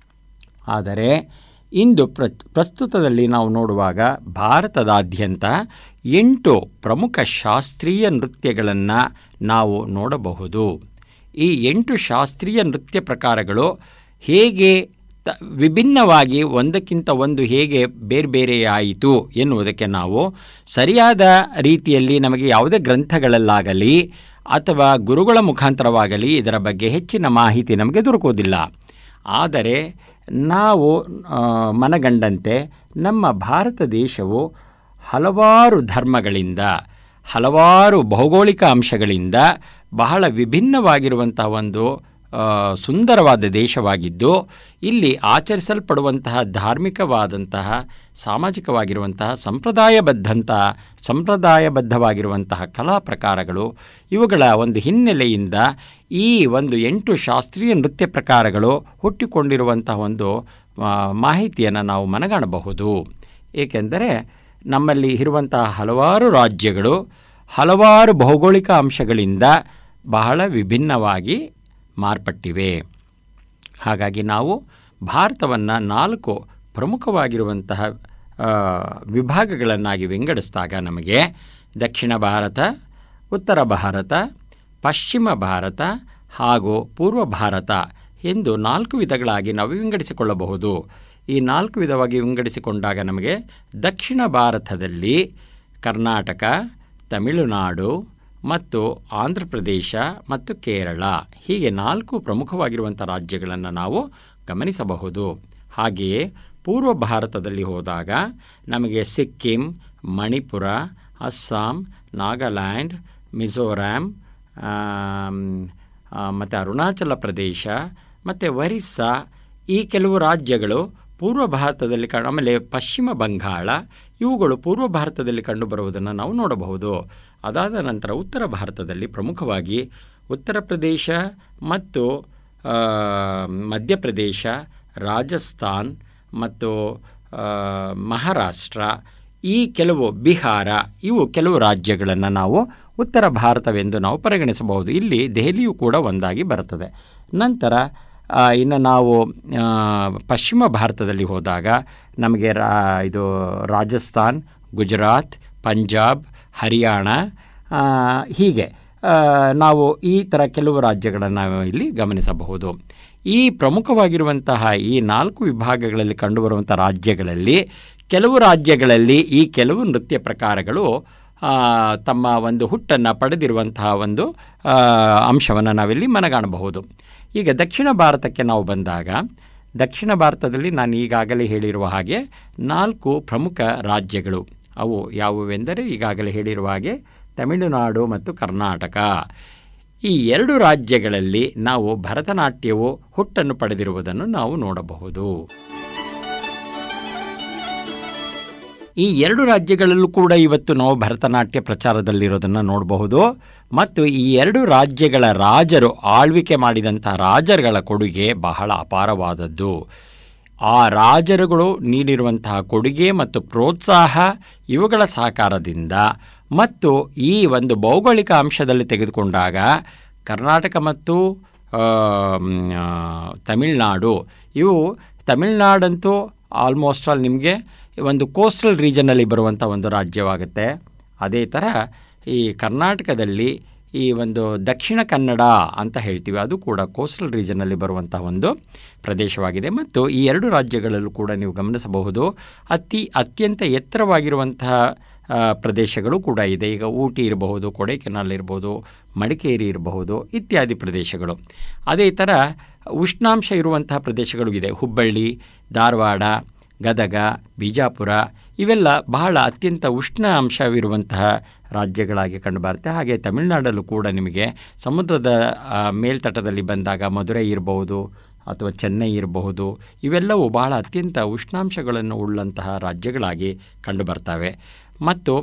Speaker 5: ಆದರೆ ಇಂದು ಪ್ರ ಪ್ರಸ್ತುತದಲ್ಲಿ ನಾವು ನೋಡುವಾಗ ಭಾರತದಾದ್ಯಂತ ಎಂಟು ಪ್ರಮುಖ ಶಾಸ್ತ್ರೀಯ ನೃತ್ಯಗಳನ್ನು ನಾವು ನೋಡಬಹುದು ಈ ಎಂಟು ಶಾಸ್ತ್ರೀಯ ನೃತ್ಯ ಪ್ರಕಾರಗಳು ಹೇಗೆ ತ ವಿಭಿನ್ನವಾಗಿ ಒಂದಕ್ಕಿಂತ ಒಂದು ಹೇಗೆ ಬೇರೆ ಬೇರೆಯಾಯಿತು ಎನ್ನುವುದಕ್ಕೆ ನಾವು ಸರಿಯಾದ ರೀತಿಯಲ್ಲಿ ನಮಗೆ ಯಾವುದೇ ಗ್ರಂಥಗಳಲ್ಲಾಗಲಿ ಅಥವಾ ಗುರುಗಳ ಮುಖಾಂತರವಾಗಲಿ ಇದರ ಬಗ್ಗೆ ಹೆಚ್ಚಿನ ಮಾಹಿತಿ ನಮಗೆ ದೊರಕುವುದಿಲ್ಲ ಆದರೆ ನಾವು ಆ, ಮನಗಂಡಂತೆ ನಮ್ಮ ಭಾರತ ದೇಶವು ಹಲವಾರು ಧರ್ಮಗಳಿಂದ ಹಲವಾರು ಭೌಗೋಳಿಕ ಅಂಶಗಳಿಂದ ಬಹಳ ವಿಭಿನ್ನವಾಗಿರುವಂಥ ಒಂದು ಆ, ಸುಂದರವಾದ ದೇಶವಾಗಿದ್ದು ಇಲ್ಲಿ ಆಚರಿಸಲ್ಪಡುವಂತಹ ಧಾರ್ಮಿಕವಾದಂತಹ ಸಾಮಾಜಿಕವಾಗಿರುವಂತಹ ಸಂಪ್ರದಾಯಬದ್ಧಂತಹ ಸಂಪ್ರದಾಯಬದ್ಧವಾಗಿರುವಂತಹ ಕಲಾ ಪ್ರಕಾರಗಳು ಇವುಗಳ ಒಂದು ಹಿನ್ನೆಲೆಯಿಂದ ಈ ಒಂದು ಎಂಟು ಶಾಸ್ತ್ರೀಯ ನೃತ್ಯ ಪ್ರಕಾರಗಳು ಹುಟ್ಟಿಕೊಂಡಿರುವಂತಹ ಒಂದು ಆ, ಮಾಹಿತಿಯನ್ನು ನಾವು ಮನಗಾಣಬಹುದು ಏಕೆಂದರೆ ನಮ್ಮಲ್ಲಿ ಇರುವಂತಹ ಹಲವಾರು ರಾಜ್ಯಗಳು ಹಲವಾರು ಭೌಗೋಳಿಕ ಅಂಶಗಳಿಂದ ಬಹಳ ವಿಭಿನ್ನವಾಗಿ ಮಾರ್ಪಟ್ಟಿವೆ ಹಾಗಾಗಿ ನಾವು ಭಾರತವನ್ನು ನಾಲ್ಕು ಪ್ರಮುಖವಾಗಿರುವಂತಹ ಆ, ವಿಭಾಗಗಳನ್ನಾಗಿ ವಿಂಗಡಿಸಿದಾಗ ನಮಗೆ ದಕ್ಷಿಣ ಭಾರತ ಉತ್ತರ ಭಾರತ ಪಶ್ಚಿಮ ಭಾರತ ಹಾಗೂ ಪೂರ್ವ ಭಾರತ ಎಂದು ನಾಲ್ಕು ವಿಧಗಳಾಗಿ ನಾವು ವಿಂಗಡಿಸಿಕೊಳ್ಳಬಹುದು ಈ ನಾಲ್ಕು ವಿಧವಾಗಿ ವಿಂಗಡಿಸಿಕೊಂಡಾಗ ನಮಗೆ ದಕ್ಷಿಣ ಭಾರತದಲ್ಲಿ ಕರ್ನಾಟಕ ತಮಿಳುನಾಡು ಮತ್ತು ಆಂಧ್ರ ಪ್ರದೇಶ ಮತ್ತು ಕೇರಳ ಹೀಗೆ ನಾಲ್ಕು ಪ್ರಮುಖವಾಗಿರುವಂಥ ರಾಜ್ಯಗಳನ್ನು ನಾವು ಗಮನಿಸಬಹುದು ಹಾಗೆಯೇ ಪೂರ್ವ ಭಾರತದಲ್ಲಿ ಹೋದಾಗ ನಮಗೆ ಸಿಕ್ಕಿಂ ಮಣಿಪುರ ಅಸ್ಸಾಂ ನಾಗಾಲ್ಯಾಂಡ್ ಮಿಜೋರಾಂ ಮತ್ತು ಅರುಣಾಚಲ ಪ್ರದೇಶ ಮತ್ತು ಒರಿಸ್ಸಾ ಈ ಕೆಲವು ರಾಜ್ಯಗಳು ಪೂರ್ವ ಭಾರತದಲ್ಲಿ ಕ ಆಮೇಲೆ ಪಶ್ಚಿಮ ಬಂಗಾಳ ಇವುಗಳು ಪೂರ್ವ ಭಾರತದಲ್ಲಿ ಕಂಡುಬರುವುದನ್ನು ನಾವು ನೋಡಬಹುದು ಅದಾದ ನಂತರ ಉತ್ತರ ಭಾರತದಲ್ಲಿ ಪ್ರಮುಖವಾಗಿ ಉತ್ತರ ಪ್ರದೇಶ ಮತ್ತು ಆ, ಮಧ್ಯಪ್ರದೇಶ ರಾಜಸ್ಥಾನ್ ಮತ್ತು ಆ, ಮಹಾರಾಷ್ಟ್ರ ಈ ಕೆಲವು ಬಿಹಾರ ಇವು ಕೆಲವು ರಾಜ್ಯಗಳನ್ನು ನಾವು ಉತ್ತರ ಭಾರತವೆಂದು ನಾವು ಪರಿಗಣಿಸಬಹುದು ಇಲ್ಲಿ ದೆಹಲಿಯು ಕೂಡ ಒಂದಾಗಿ ಬರುತ್ತದೆ ನಂತರ ಆ, ಇನ್ನು ನಾವು ಆ, ಪಶ್ಚಿಮ ಭಾರತದಲ್ಲಿ ಹೋದಾಗ ನಮಗೆ ರಾ ಇದು ರಾಜಸ್ಥಾನ್ ಗುಜರಾತ್ ಪಂಜಾಬ್ ಹರಿಯಾಣ ಆ, ಹೀಗೆ ಆ, ನಾವು ಈ ಥರ ಕೆಲವು ರಾಜ್ಯಗಳನ್ನು ನಾವು ಇಲ್ಲಿ ಗಮನಿಸಬಹುದು ಈ ಪ್ರಮುಖವಾಗಿರುವಂತಹ ಈ ನಾಲ್ಕು ವಿಭಾಗಗಳಲ್ಲಿ ಕಂಡುಬರುವಂಥ ರಾಜ್ಯಗಳಲ್ಲಿ ಕೆಲವು ರಾಜ್ಯಗಳಲ್ಲಿ ಈ ಕೆಲವು ನೃತ್ಯ ಪ್ರಕಾರಗಳು ಆ, ತಮ್ಮ ಒಂದು ಹುಟ್ಟನ್ನು ಪಡೆದಿರುವಂತಹ ಒಂದು ಅಂಶವನ್ನು ನಾವಿಲ್ಲಿ ಮನಗಾಣಬಹುದು ಈಗ ದಕ್ಷಿಣ ಭಾರತಕ್ಕೆ ನಾವು ಬಂದಾಗ ದಕ್ಷಿಣ ಭಾರತದಲ್ಲಿ ನಾನು ಈಗಾಗಲೇ ಹೇಳಿರುವ ಹಾಗೆ ನಾಲ್ಕು ಪ್ರಮುಖ ರಾಜ್ಯಗಳು ಅವು ಯಾವುವೆಂದರೆ ಈಗಾಗಲೇ ಹೇಳಿರುವ ಹಾಗೆ ತಮಿಳುನಾಡು ಮತ್ತು ಕರ್ನಾಟಕ ಈ ಎರಡು ರಾಜ್ಯಗಳಲ್ಲಿ ನಾವು ಭರತನಾಟ್ಯವು ಹುಟ್ಟನ್ನು ಪಡೆದಿರುವುದನ್ನು ನಾವು ನೋಡಬಹುದು ಈ ಎರಡು ರಾಜ್ಯಗಳಲ್ಲೂ ಕೂಡ ಇವತ್ತು ನಾವು ಭರತನಾಟ್ಯ ಪ್ರಚಾರದಲ್ಲಿರೋದನ್ನು ನೋಡಬಹುದು ಮತ್ತು ಈ ಎರಡು ರಾಜ್ಯಗಳ ರಾಜರು ಆಳ್ವಿಕೆ ಮಾಡಿದಂಥ ರಾಜರುಗಳ ಕೊಡುಗೆ ಬಹಳ ಅಪಾರವಾದದ್ದು ಆ ರಾಜರುಗಳು ನೀಡಿರುವಂತಹ ಕೊಡುಗೆ ಮತ್ತು ಪ್ರೋತ್ಸಾಹ ಇವುಗಳ ಸಹಕಾರದಿಂದ ಮತ್ತು ಈ ಒಂದು ಭೌಗೋಳಿಕ ಅಂಶದಲ್ಲಿ ತೆಗೆದುಕೊಂಡಾಗ ಕರ್ನಾಟಕ ಮತ್ತು ಆ, ಮ್, ಆ, ತಮಿಳುನಾಡು ಇವು ತಮಿಳುನಾಡಂತೂ ಆಲ್ಮೋಸ್ಟ್ ಆಲ್ ನಿಮಗೆ ಒಂದು ಕೋಸ್ಟಲ್ ರೀಜನಲ್ಲಿ ಬರುವಂಥ ಒಂದು ರಾಜ್ಯವಾಗುತ್ತೆ ಅದೇ ಥರ ಈ ಕರ್ನಾಟಕದಲ್ಲಿ ಈ ಒಂದು ದಕ್ಷಿಣ ಕನ್ನಡ ಅಂತ ಹೇಳ್ತೀವಿ ಅದು ಕೂಡ ಕೋಸ್ಟಲ್ ರೀಜನಲ್ಲಿ ಬರುವಂಥ ಒಂದು ಪ್ರದೇಶವಾಗಿದೆ ಮತ್ತು ಈ ಎರಡು ರಾಜ್ಯಗಳಲ್ಲೂ ಕೂಡ ನೀವು ಗಮನಿಸಬಹುದು ಅತಿ ಅತ್ಯಂತ ಎತ್ತರವಾಗಿರುವಂತಹ ಆ, ಪ್ರದೇಶಗಳು ಕೂಡ ಇದೆ ಈಗ ಊಟಿ ಇರಬಹುದು ಕೊಡೈಕೆನಾಲ್ ಇರಬಹುದು ಮಡಿಕೇರಿ ಇರಬಹುದು ಇತ್ಯಾದಿ ಪ್ರದೇಶಗಳು ಅದೇ ಥರ ಉಷ್ಣಾಂಶ ಇರುವಂತಹ ಪ್ರದೇಶಗಳು ಇದೆ ಹುಬ್ಬಳ್ಳಿ ಧಾರವಾಡ ಗದಗ ಬಿಜಾಪುರ ಇವೆಲ್ಲ ಬಹಳ ಅತ್ಯಂತ ಉಷ್ಣ ಅಂಶವಿರುವಂತಹ ರಾಜ್ಯಗಳಾಗಿ ಕಂಡುಬರುತ್ತೆ ಹಾಗೆ ತಮಿಳುನಾಡಲ್ಲೂ ಕೂಡ ನಿಮಗೆ ಸಮುದ್ರದ ಆ, ಮೇಲ್ತಟದಲ್ಲಿ ಬಂದಾಗ ಮಧುರೈ ಇರಬಹುದು ಅಥವಾ ಚೆನ್ನೈ ಇರಬಹುದು ಇವೆಲ್ಲವೂ ಬಹಳ ಅತ್ಯಂತ ಉಷ್ಣಾಂಶಗಳನ್ನು ಉಳ್ಳಂತಹ ರಾಜ್ಯಗಳಾಗಿ ಕಂಡುಬರ್ತವೆ ಮತ್ತು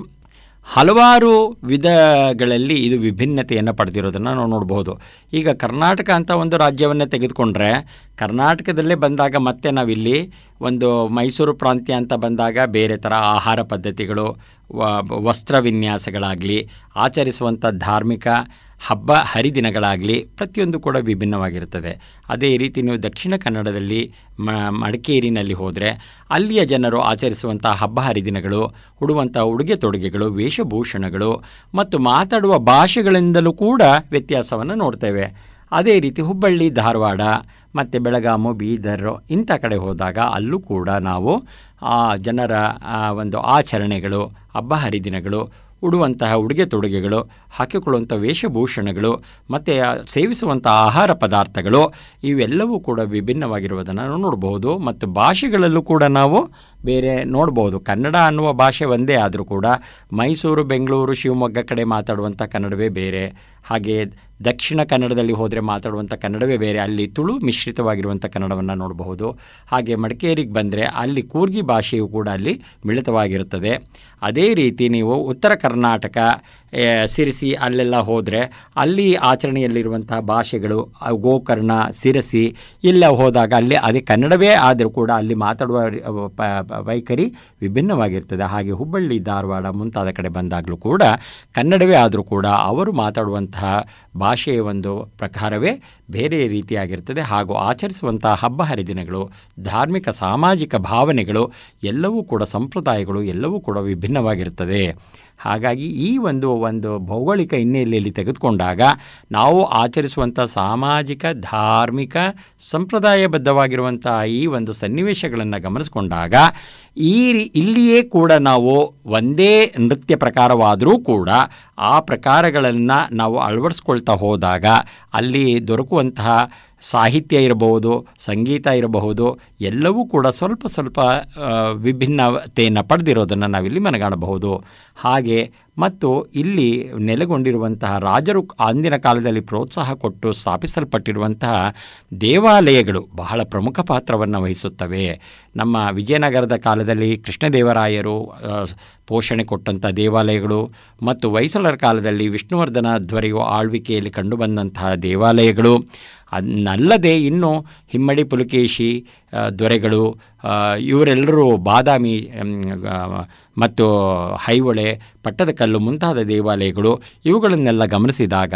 Speaker 5: ಹಲವಾರು ವಿಧಗಳಲ್ಲಿ ಇದು ವಿಭಿನ್ನತೆಯನ್ನು ಪಡೆದಿರೋದನ್ನು ನಾವು ನೋಡ್ಬೋದು ಈಗ ಕರ್ನಾಟಕ ಅಂತ ಒಂದು ರಾಜ್ಯವನ್ನು ತೆಗೆದುಕೊಂಡ್ರೆ ಕರ್ನಾಟಕದಲ್ಲೇ ಬಂದಾಗ ಮತ್ತೆ ನಾವಿಲ್ಲಿ ಒಂದು ಮೈಸೂರು ಪ್ರಾಂತ್ಯ ಅಂತ ಬಂದಾಗ ಬೇರೆ ಥರ ಆಹಾರ ಪದ್ಧತಿಗಳು ವ- ವಸ್ತ್ರ ವಿನ್ಯಾಸಗಳಾಗಲಿ ಆಚರಿಸುವಂಥ ಧಾರ್ಮಿಕ ಹಬ್ಬ ಹರಿದಿನಗಳಾಗಲಿ ಪ್ರತಿಯೊಂದು ಕೂಡ ವಿಭಿನ್ನವಾಗಿರುತ್ತದೆ ಅದೇ ರೀತಿ ನೀವು ದಕ್ಷಿಣ ಕನ್ನಡದಲ್ಲಿ ಮ ಮಡಿಕೇರಿನಲ್ಲಿ ಹೋದರೆ ಅಲ್ಲಿಯ ಜನರು ಆಚರಿಸುವಂಥ ಹಬ್ಬ ಹರಿದಿನಗಳು ಉಡುವಂಥ ಉಡುಗೆ ತೊಡುಗೆಗಳು ವೇಷಭೂಷಣಗಳು ಮತ್ತು ಮಾತಾಡುವ ಭಾಷೆಗಳಿಂದಲೂ ಕೂಡ ವ್ಯತ್ಯಾಸವನ್ನು ನೋಡ್ತೇವೆ ಅದೇ ರೀತಿ ಹುಬ್ಬಳ್ಳಿ ಧಾರವಾಡ ಮತ್ತು ಬೆಳಗಾಮು ಬೀದರ್ ಇಂಥ ಕಡೆ ಹೋದಾಗ ಅಲ್ಲೂ ಕೂಡ ನಾವು ಆ ಜನರ ಆ ಒಂದು ಆಚರಣೆಗಳು ಹಬ್ಬ ಹರಿದಿನಗಳು ಉಡುವಂತಹ ಉಡುಗೆ ತೊಡುಗೆಗಳು ಹಾಕಿಕೊಳ್ಳುವಂಥ ವೇಷಭೂಷಣಗಳು ಮತ್ತು ಸೇವಿಸುವಂಥ ಆಹಾರ ಪದಾರ್ಥಗಳು ಇವೆಲ್ಲವೂ ಕೂಡ ವಿಭಿನ್ನವಾಗಿರುವುದನ್ನು ನಾವು ನೋಡಬಹುದು ಮತ್ತು ಭಾಷೆಗಳಲ್ಲೂ ಕೂಡ ನಾವು ಬೇರೆ ನೋಡ್ಬೋದು ಕನ್ನಡ ಅನ್ನುವ ಭಾಷೆ ಒಂದೇ ಆದರೂ ಕೂಡ ಮೈಸೂರು ಬೆಂಗಳೂರು ಶಿವಮೊಗ್ಗ ಕಡೆ ಮಾತಾಡುವಂಥ ಕನ್ನಡವೇ ಬೇರೆ ಹಾಗೆ ದಕ್ಷಿಣ ಕನ್ನಡದಲ್ಲಿ ಹೋದರೆ ಮಾತಾಡುವಂಥ ಕನ್ನಡವೇ ಬೇರೆ ಅಲ್ಲಿ ತುಳು ಮಿಶ್ರಿತವಾಗಿರುವಂಥ ಕನ್ನಡವನ್ನು ನೋಡಬಹುದು ಹಾಗೆ ಮಡಿಕೇರಿಗೆ ಬಂದರೆ ಅಲ್ಲಿ ಕೂರ್ಗಿ ಭಾಷೆಯು ಕೂಡ ಅಲ್ಲಿ ಮಿಳಿತವಾಗಿರುತ್ತದೆ ಅದೇ ರೀತಿ ನೀವು ಉತ್ತರ ಕರ್ನಾಟಕ ಆ, ಸಿರಿಸಿ ಅಲ್ಲೆಲ್ಲ ಹೋದರೆ ಅಲ್ಲಿ ಆಚರಣೆಯಲ್ಲಿರುವಂತಹ ಭಾಷೆಗಳು ಆ, ಗೋಕರ್ಣ ಸಿರಸಿ ಇಲ್ಲ ಹೋದಾಗ ಅಲ್ಲಿ ಅದೇ ಕನ್ನಡವೇ ಆದರೂ ಕೂಡ ಅಲ್ಲಿ ಮಾತಾಡುವ ರಿ- ಅವ ಪ ಪ- ವೈಖರಿ ವಿಭಿನ್ನವಾಗಿರ್ತದೆ ಹಾಗೆ ಹುಬ್ಬಳ್ಳಿ ಧಾರವಾಡ ಮುಂತಾದ ಕಡೆ ಬಂದಾಗಲೂ ಕೂಡ ಕನ್ನಡವೇ ಆದರೂ ಕೂಡ ಅವರು ಮಾತಾಡುವಂತಹ ಭಾಷೆಯ ಒಂದು ಪ್ರಕಾರವೇ ಬೇರೆ ರೀತಿಯಾಗಿರ್ತದೆ ಹಾಗೂ ಆಚರಿಸುವಂಥ ಹಬ್ಬ ಹರಿದಿನಗಳು ಧಾರ್ಮಿಕ ಸಾಮಾಜಿಕ ಭಾವನೆಗಳು ಎಲ್ಲವೂ ಕೂಡ ಸಂಪ್ರದಾಯಗಳು ಎಲ್ಲವೂ ಕೂಡ ವಿಭಿನ್ನವಾಗಿರ್ತದೆ ಹಾಗಾಗಿ ಈ ಒಂದು ಒಂದು ಭೌಗೋಳಿಕ ಹಿನ್ನೆಲೆಯಲ್ಲಿ ತೆಗೆದುಕೊಂಡಾಗ ನಾವು ಆಚರಿಸುವಂಥ ಸಾಮಾಜಿಕ ಧಾರ್ಮಿಕ ಸಂಪ್ರದಾಯಬದ್ಧವಾಗಿರುವಂಥ ಈ ಒಂದು ಸನ್ನಿವೇಶಗಳನ್ನು ಗಮನಿಸಿಕೊಂಡಾಗ ಈ ರೀ- ಇಲ್ಲಿಯೇ ಕೂಡ ನಾವು ಒಂದೇ ನೃತ್ಯ ಪ್ರಕಾರವಾದರೂ ಕೂಡ ಆ ಪ್ರಕಾರಗಳನ್ನು ನಾವು ಅಳವಡಿಸ್ಕೊಳ್ತಾ ಹೋದಾಗ ಅಲ್ಲಿ ದೊರಕುವಂತಹ ಸಾಹಿತ್ಯ ಇರಬಹುದು ಸಂಗೀತ ಇರಬಹುದು ಎಲ್ಲವೂ ಕೂಡ ಸ್ವಲ್ಪ ಸ್ವಲ್ಪ ಆ, ವಿಭಿನ್ನತೆಯನ್ನು ಪಡೆದಿರೋದನ್ನು ನಾವಿಲ್ಲಿ ಮನಗಾಣಬಹುದು ಹಾಗೆ ಮತ್ತು ಇಲ್ಲಿ ನೆಲೆಗೊಂಡಿರುವಂತಹ ರಾಜರು ಅಂದಿನ ಕಾಲದಲ್ಲಿ ಪ್ರೋತ್ಸಾಹ ಕೊಟ್ಟು ಸ್ಥಾಪಿಸಲ್ಪಟ್ಟಿರುವಂತಹ ದೇವಾಲಯಗಳು ಬಹಳ ಪ್ರಮುಖ ಪಾತ್ರವನ್ನು ವಹಿಸುತ್ತವೆ ನಮ್ಮ ವಿಜಯನಗರದ ಕಾಲದಲ್ಲಿ ಕೃಷ್ಣದೇವರಾಯರು ಆ, ಪೋಷಣೆ ಕೊಟ್ಟಂಥ ದೇವಾಲಯಗಳು ಮತ್ತು ಹೊಯ್ಸಳರ ಕಾಲದಲ್ಲಿ ವಿಷ್ಣುವರ್ಧನ ಧ್ವರೆಯು ಆಳ್ವಿಕೆಯಲ್ಲಿ ಕಂಡುಬಂದಂತಹ ದೇವಾಲಯಗಳು ಅದನ್ನಲ್ಲದೆ ಇನ್ನು ಹಿಮ್ಮಡಿ ಪುಲಕೇಶಿ ಆ, ದೊರೆಗಳು ಆ, ಇವರೆಲ್ಲರೂ ಬಾದಾಮಿ ಮ್, ಆ, ಮತ್ತು ಹೈಹೊಳೆ ಪಟ್ಟದಕಲ್ಲು ಮುಂತಾದ ದೇವಾಲಯಗಳು ಇವುಗಳನ್ನೆಲ್ಲ ಗಮನಿಸಿದಾಗ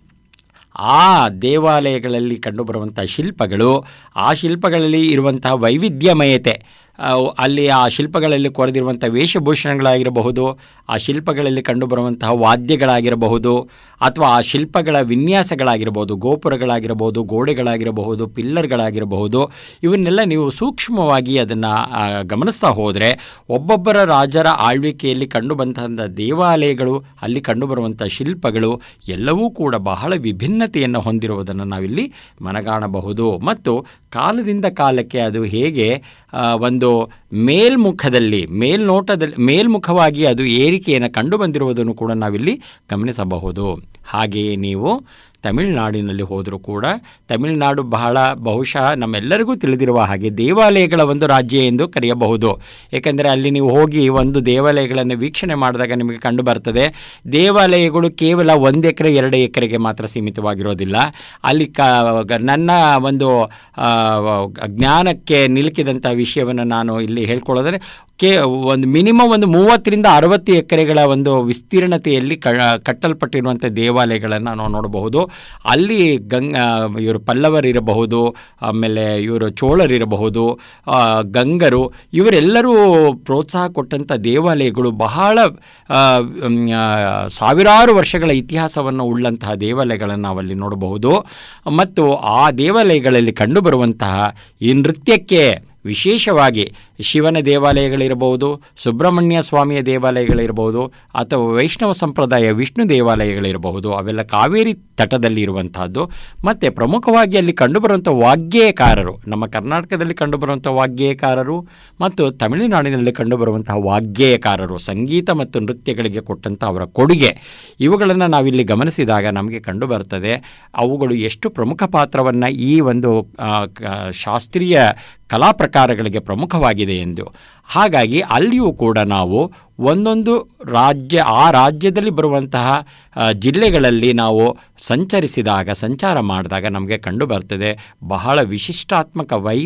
Speaker 5: ಆ ದೇವಾಲಯಗಳಲ್ಲಿ ಕಂಡುಬರುವಂಥ ಶಿಲ್ಪಗಳು ಆ ಶಿಲ್ಪಗಳಲ್ಲಿ ಇರುವಂತಹ ವೈವಿಧ್ಯಮಯತೆ ಆ, ಅಲ್ಲಿ ಆ ಶಿಲ್ಪಗಳಲ್ಲಿ ಕೊರೆದಿರುವಂಥ ವೇಷಭೂಷಣಗಳಾಗಿರಬಹುದು ಆ ಶಿಲ್ಪಗಳಲ್ಲಿ ಕಂಡುಬರುವಂತಹ ವಾದ್ಯಗಳಾಗಿರಬಹುದು ಅಥವಾ ಆ ಶಿಲ್ಪಗಳ ವಿನ್ಯಾಸಗಳಾಗಿರಬಹುದು ಗೋಪುರಗಳಾಗಿರಬಹುದು ಗೋಡೆಗಳಾಗಿರಬಹುದು ಪಿಲ್ಲರ್ಗಳಾಗಿರಬಹುದು ಇವನ್ನೆಲ್ಲ ನೀವು ಸೂಕ್ಷ್ಮವಾಗಿ ಅದನ್ನು ಗಮನಿಸ್ತಾ ಹೋದರೆ ಒಬ್ಬೊಬ್ಬರ ರಾಜರ ಆಳ್ವಿಕೆಯಲ್ಲಿ ಕಂಡುಬಂತಹ ದೇವಾಲಯಗಳು ಅಲ್ಲಿ ಕಂಡುಬರುವಂಥ ಶಿಲ್ಪಗಳು ಎಲ್ಲವೂ ಕೂಡ ಬಹಳ ವಿಭಿನ್ನತೆಯನ್ನು ಹೊಂದಿರುವುದನ್ನು ನಾವಿಲ್ಲಿ ಮನಗಾಣಬಹುದು ಮತ್ತು ಕಾಲದಿಂದ ಕಾಲಕ್ಕೆ ಅದು ಹೇಗೆ ಆ, ಒಂದು ಮೇಲ್ಮುಖದಲ್ಲಿ ಮೇಲ್ನೋಟದಲ್ಲಿ ಮೇಲ್ಮುಖವಾಗಿ ಅದು ಏರಿಕೆಯನ್ನು ಕಂಡುಬಂದಿರುವುದನ್ನು ಕೂಡ ನಾವಿಲ್ಲಿ ಗಮನಿಸಬಹುದು ಹಾಗೆಯೇ ನೀವು ತಮಿಳುನಾಡಿನಲ್ಲಿ ಹೋದರೂ ಕೂಡ ತಮಿಳುನಾಡು ಬಹಳ ಬಹುಶಃ ನಮ್ಮೆಲ್ಲರಿಗೂ ತಿಳಿದಿರುವ ಹಾಗೆ ದೇವಾಲಯಗಳ ಒಂದು ರಾಜ್ಯ ಎಂದು ಕರೆಯಬಹುದು ಏಕೆಂದರೆ ಅಲ್ಲಿ ನೀವು ಹೋಗಿ ಒಂದು ದೇವಾಲಯಗಳನ್ನು ವೀಕ್ಷಣೆ ಮಾಡಿದಾಗ ನಿಮಗೆ ಕಂಡು ಬರ್ತದೆ ದೇವಾಲಯಗಳು ಕೇವಲ ಒಂದು ಎಕರೆ ಎರಡು ಎಕರೆಗೆ ಮಾತ್ರ ಸೀಮಿತವಾಗಿರೋದಿಲ್ಲ ಅಲ್ಲಿ ಕ ಗ- ನನ್ನ ಒಂದು ಆ, ಜ್ಞಾನಕ್ಕೆ ನಿಲುಕಿದಂಥ ವಿಷಯವನ್ನು ನಾನು ಇಲ್ಲಿ ಹೇಳ್ಕೊಳ್ಳೋದ್ರೆ ಕೇ ಒಂದು ಮಿನಿಮಮ್ ಒಂದು ಮೂವತ್ತರಿಂದ ಅರವತ್ತು ಎಕರೆಗಳ ಒಂದು ವಿಸ್ತೀರ್ಣತೆಯಲ್ಲಿ ಕ ಕಟ್ಟಲ್ಪಟ್ಟಿರುವಂಥ ದೇವಾಲಯಗಳನ್ನು ನಾವು ನೋಡಬಹುದು ಅಲ್ಲಿ ಗಂಗ ಇವರು ಪಲ್ಲವರಿರಬಹುದು ಆಮೇಲೆ ಇವರು ಚೋಳರಿರಬಹುದು ಆ, ಗಂಗರು ಇವರೆಲ್ಲರೂ ಪ್ರೋತ್ಸಾಹ ಕೊಟ್ಟಂಥ ದೇವಾಲಯಗಳು ಬಹಳ ಆ, ಮ್, ಆ, ಸಾವಿರಾರು ವರ್ಷಗಳ ಇತಿಹಾಸವನ್ನು ಉಳ್ಳಂತಹ ದೇವಾಲಯಗಳನ್ನು ನಾವಲ್ಲಿ ನೋಡಬಹುದು ಮತ್ತು ಆ ದೇವಾಲಯಗಳಲ್ಲಿ ಕಂಡುಬರುವಂತಹ ಈ ನೃತ್ಯಕ್ಕೆ ವಿಶೇಷವಾಗಿ ಶಿವನ ದೇವಾಲಯಗಳಿರಬಹುದು ಸುಬ್ರಹ್ಮಣ್ಯ ಸ್ವಾಮಿಯ ದೇವಾಲಯಗಳಿರಬಹುದು ಅಥವಾ ವೈಷ್ಣವ ಸಂಪ್ರದಾಯ ವಿಷ್ಣು ದೇವಾಲಯಗಳಿರಬಹುದು ಅವೆಲ್ಲ ಕಾವೇರಿ ತಟದಲ್ಲಿ ಇರುವಂತಹದ್ದು ಮತ್ತು ಪ್ರಮುಖವಾಗಿ ಅಲ್ಲಿ ಕಂಡುಬರುವಂಥ ವಾಗ್ಗೇಯಕಾರರು ನಮ್ಮ ಕರ್ನಾಟಕದಲ್ಲಿ ಕಂಡುಬರುವಂಥ ವಾಗ್ಗೇಯಕಾರರು ಮತ್ತು ತಮಿಳುನಾಡಿನಲ್ಲಿ ಕಂಡುಬರುವಂತಹ ವಾಗ್ಗೇಯಕಾರರು ಸಂಗೀತ ಮತ್ತು ನೃತ್ಯಗಳಿಗೆ ಕೊಟ್ಟಂಥ ಅವರ ಕೊಡುಗೆ ಇವುಗಳನ್ನು ನಾವಿಲ್ಲಿ ಗಮನಿಸಿದಾಗ ನಮಗೆ ಕಂಡುಬರ್ತದೆ ಅವುಗಳು ಎಷ್ಟು ಪ್ರಮುಖ ಪಾತ್ರವನ್ನು ಈ ಒಂದು ಆ, ಕ- ಶಾಸ್ತ್ರೀಯ ಕಲಾ ಪ್ರಕಾರಗಳಿಗೆ ಪ್ರಮುಖವಾಗಿದೆ ಎಂದು ಹಾಗಾಗಿ ಅಲ್ಲಿಯೂ ಕೂಡ ನಾವು ಒಂದೊಂದು ರಾಜ್ಯ ಆ ರಾಜ್ಯದಲ್ಲಿ ಬರುವಂತಹ ಆ, ಜಿಲ್ಲೆಗಳಲ್ಲಿ ನಾವು ಸಂಚರಿಸಿದಾಗ ಸಂಚಾರ ಮಾಡಿದಾಗ ನಮಗೆ ಕಂಡು ಬರ್ತದೆ ಬಹಳ ವಿಶಿಷ್ಟಾತ್ಮಕ ವೈ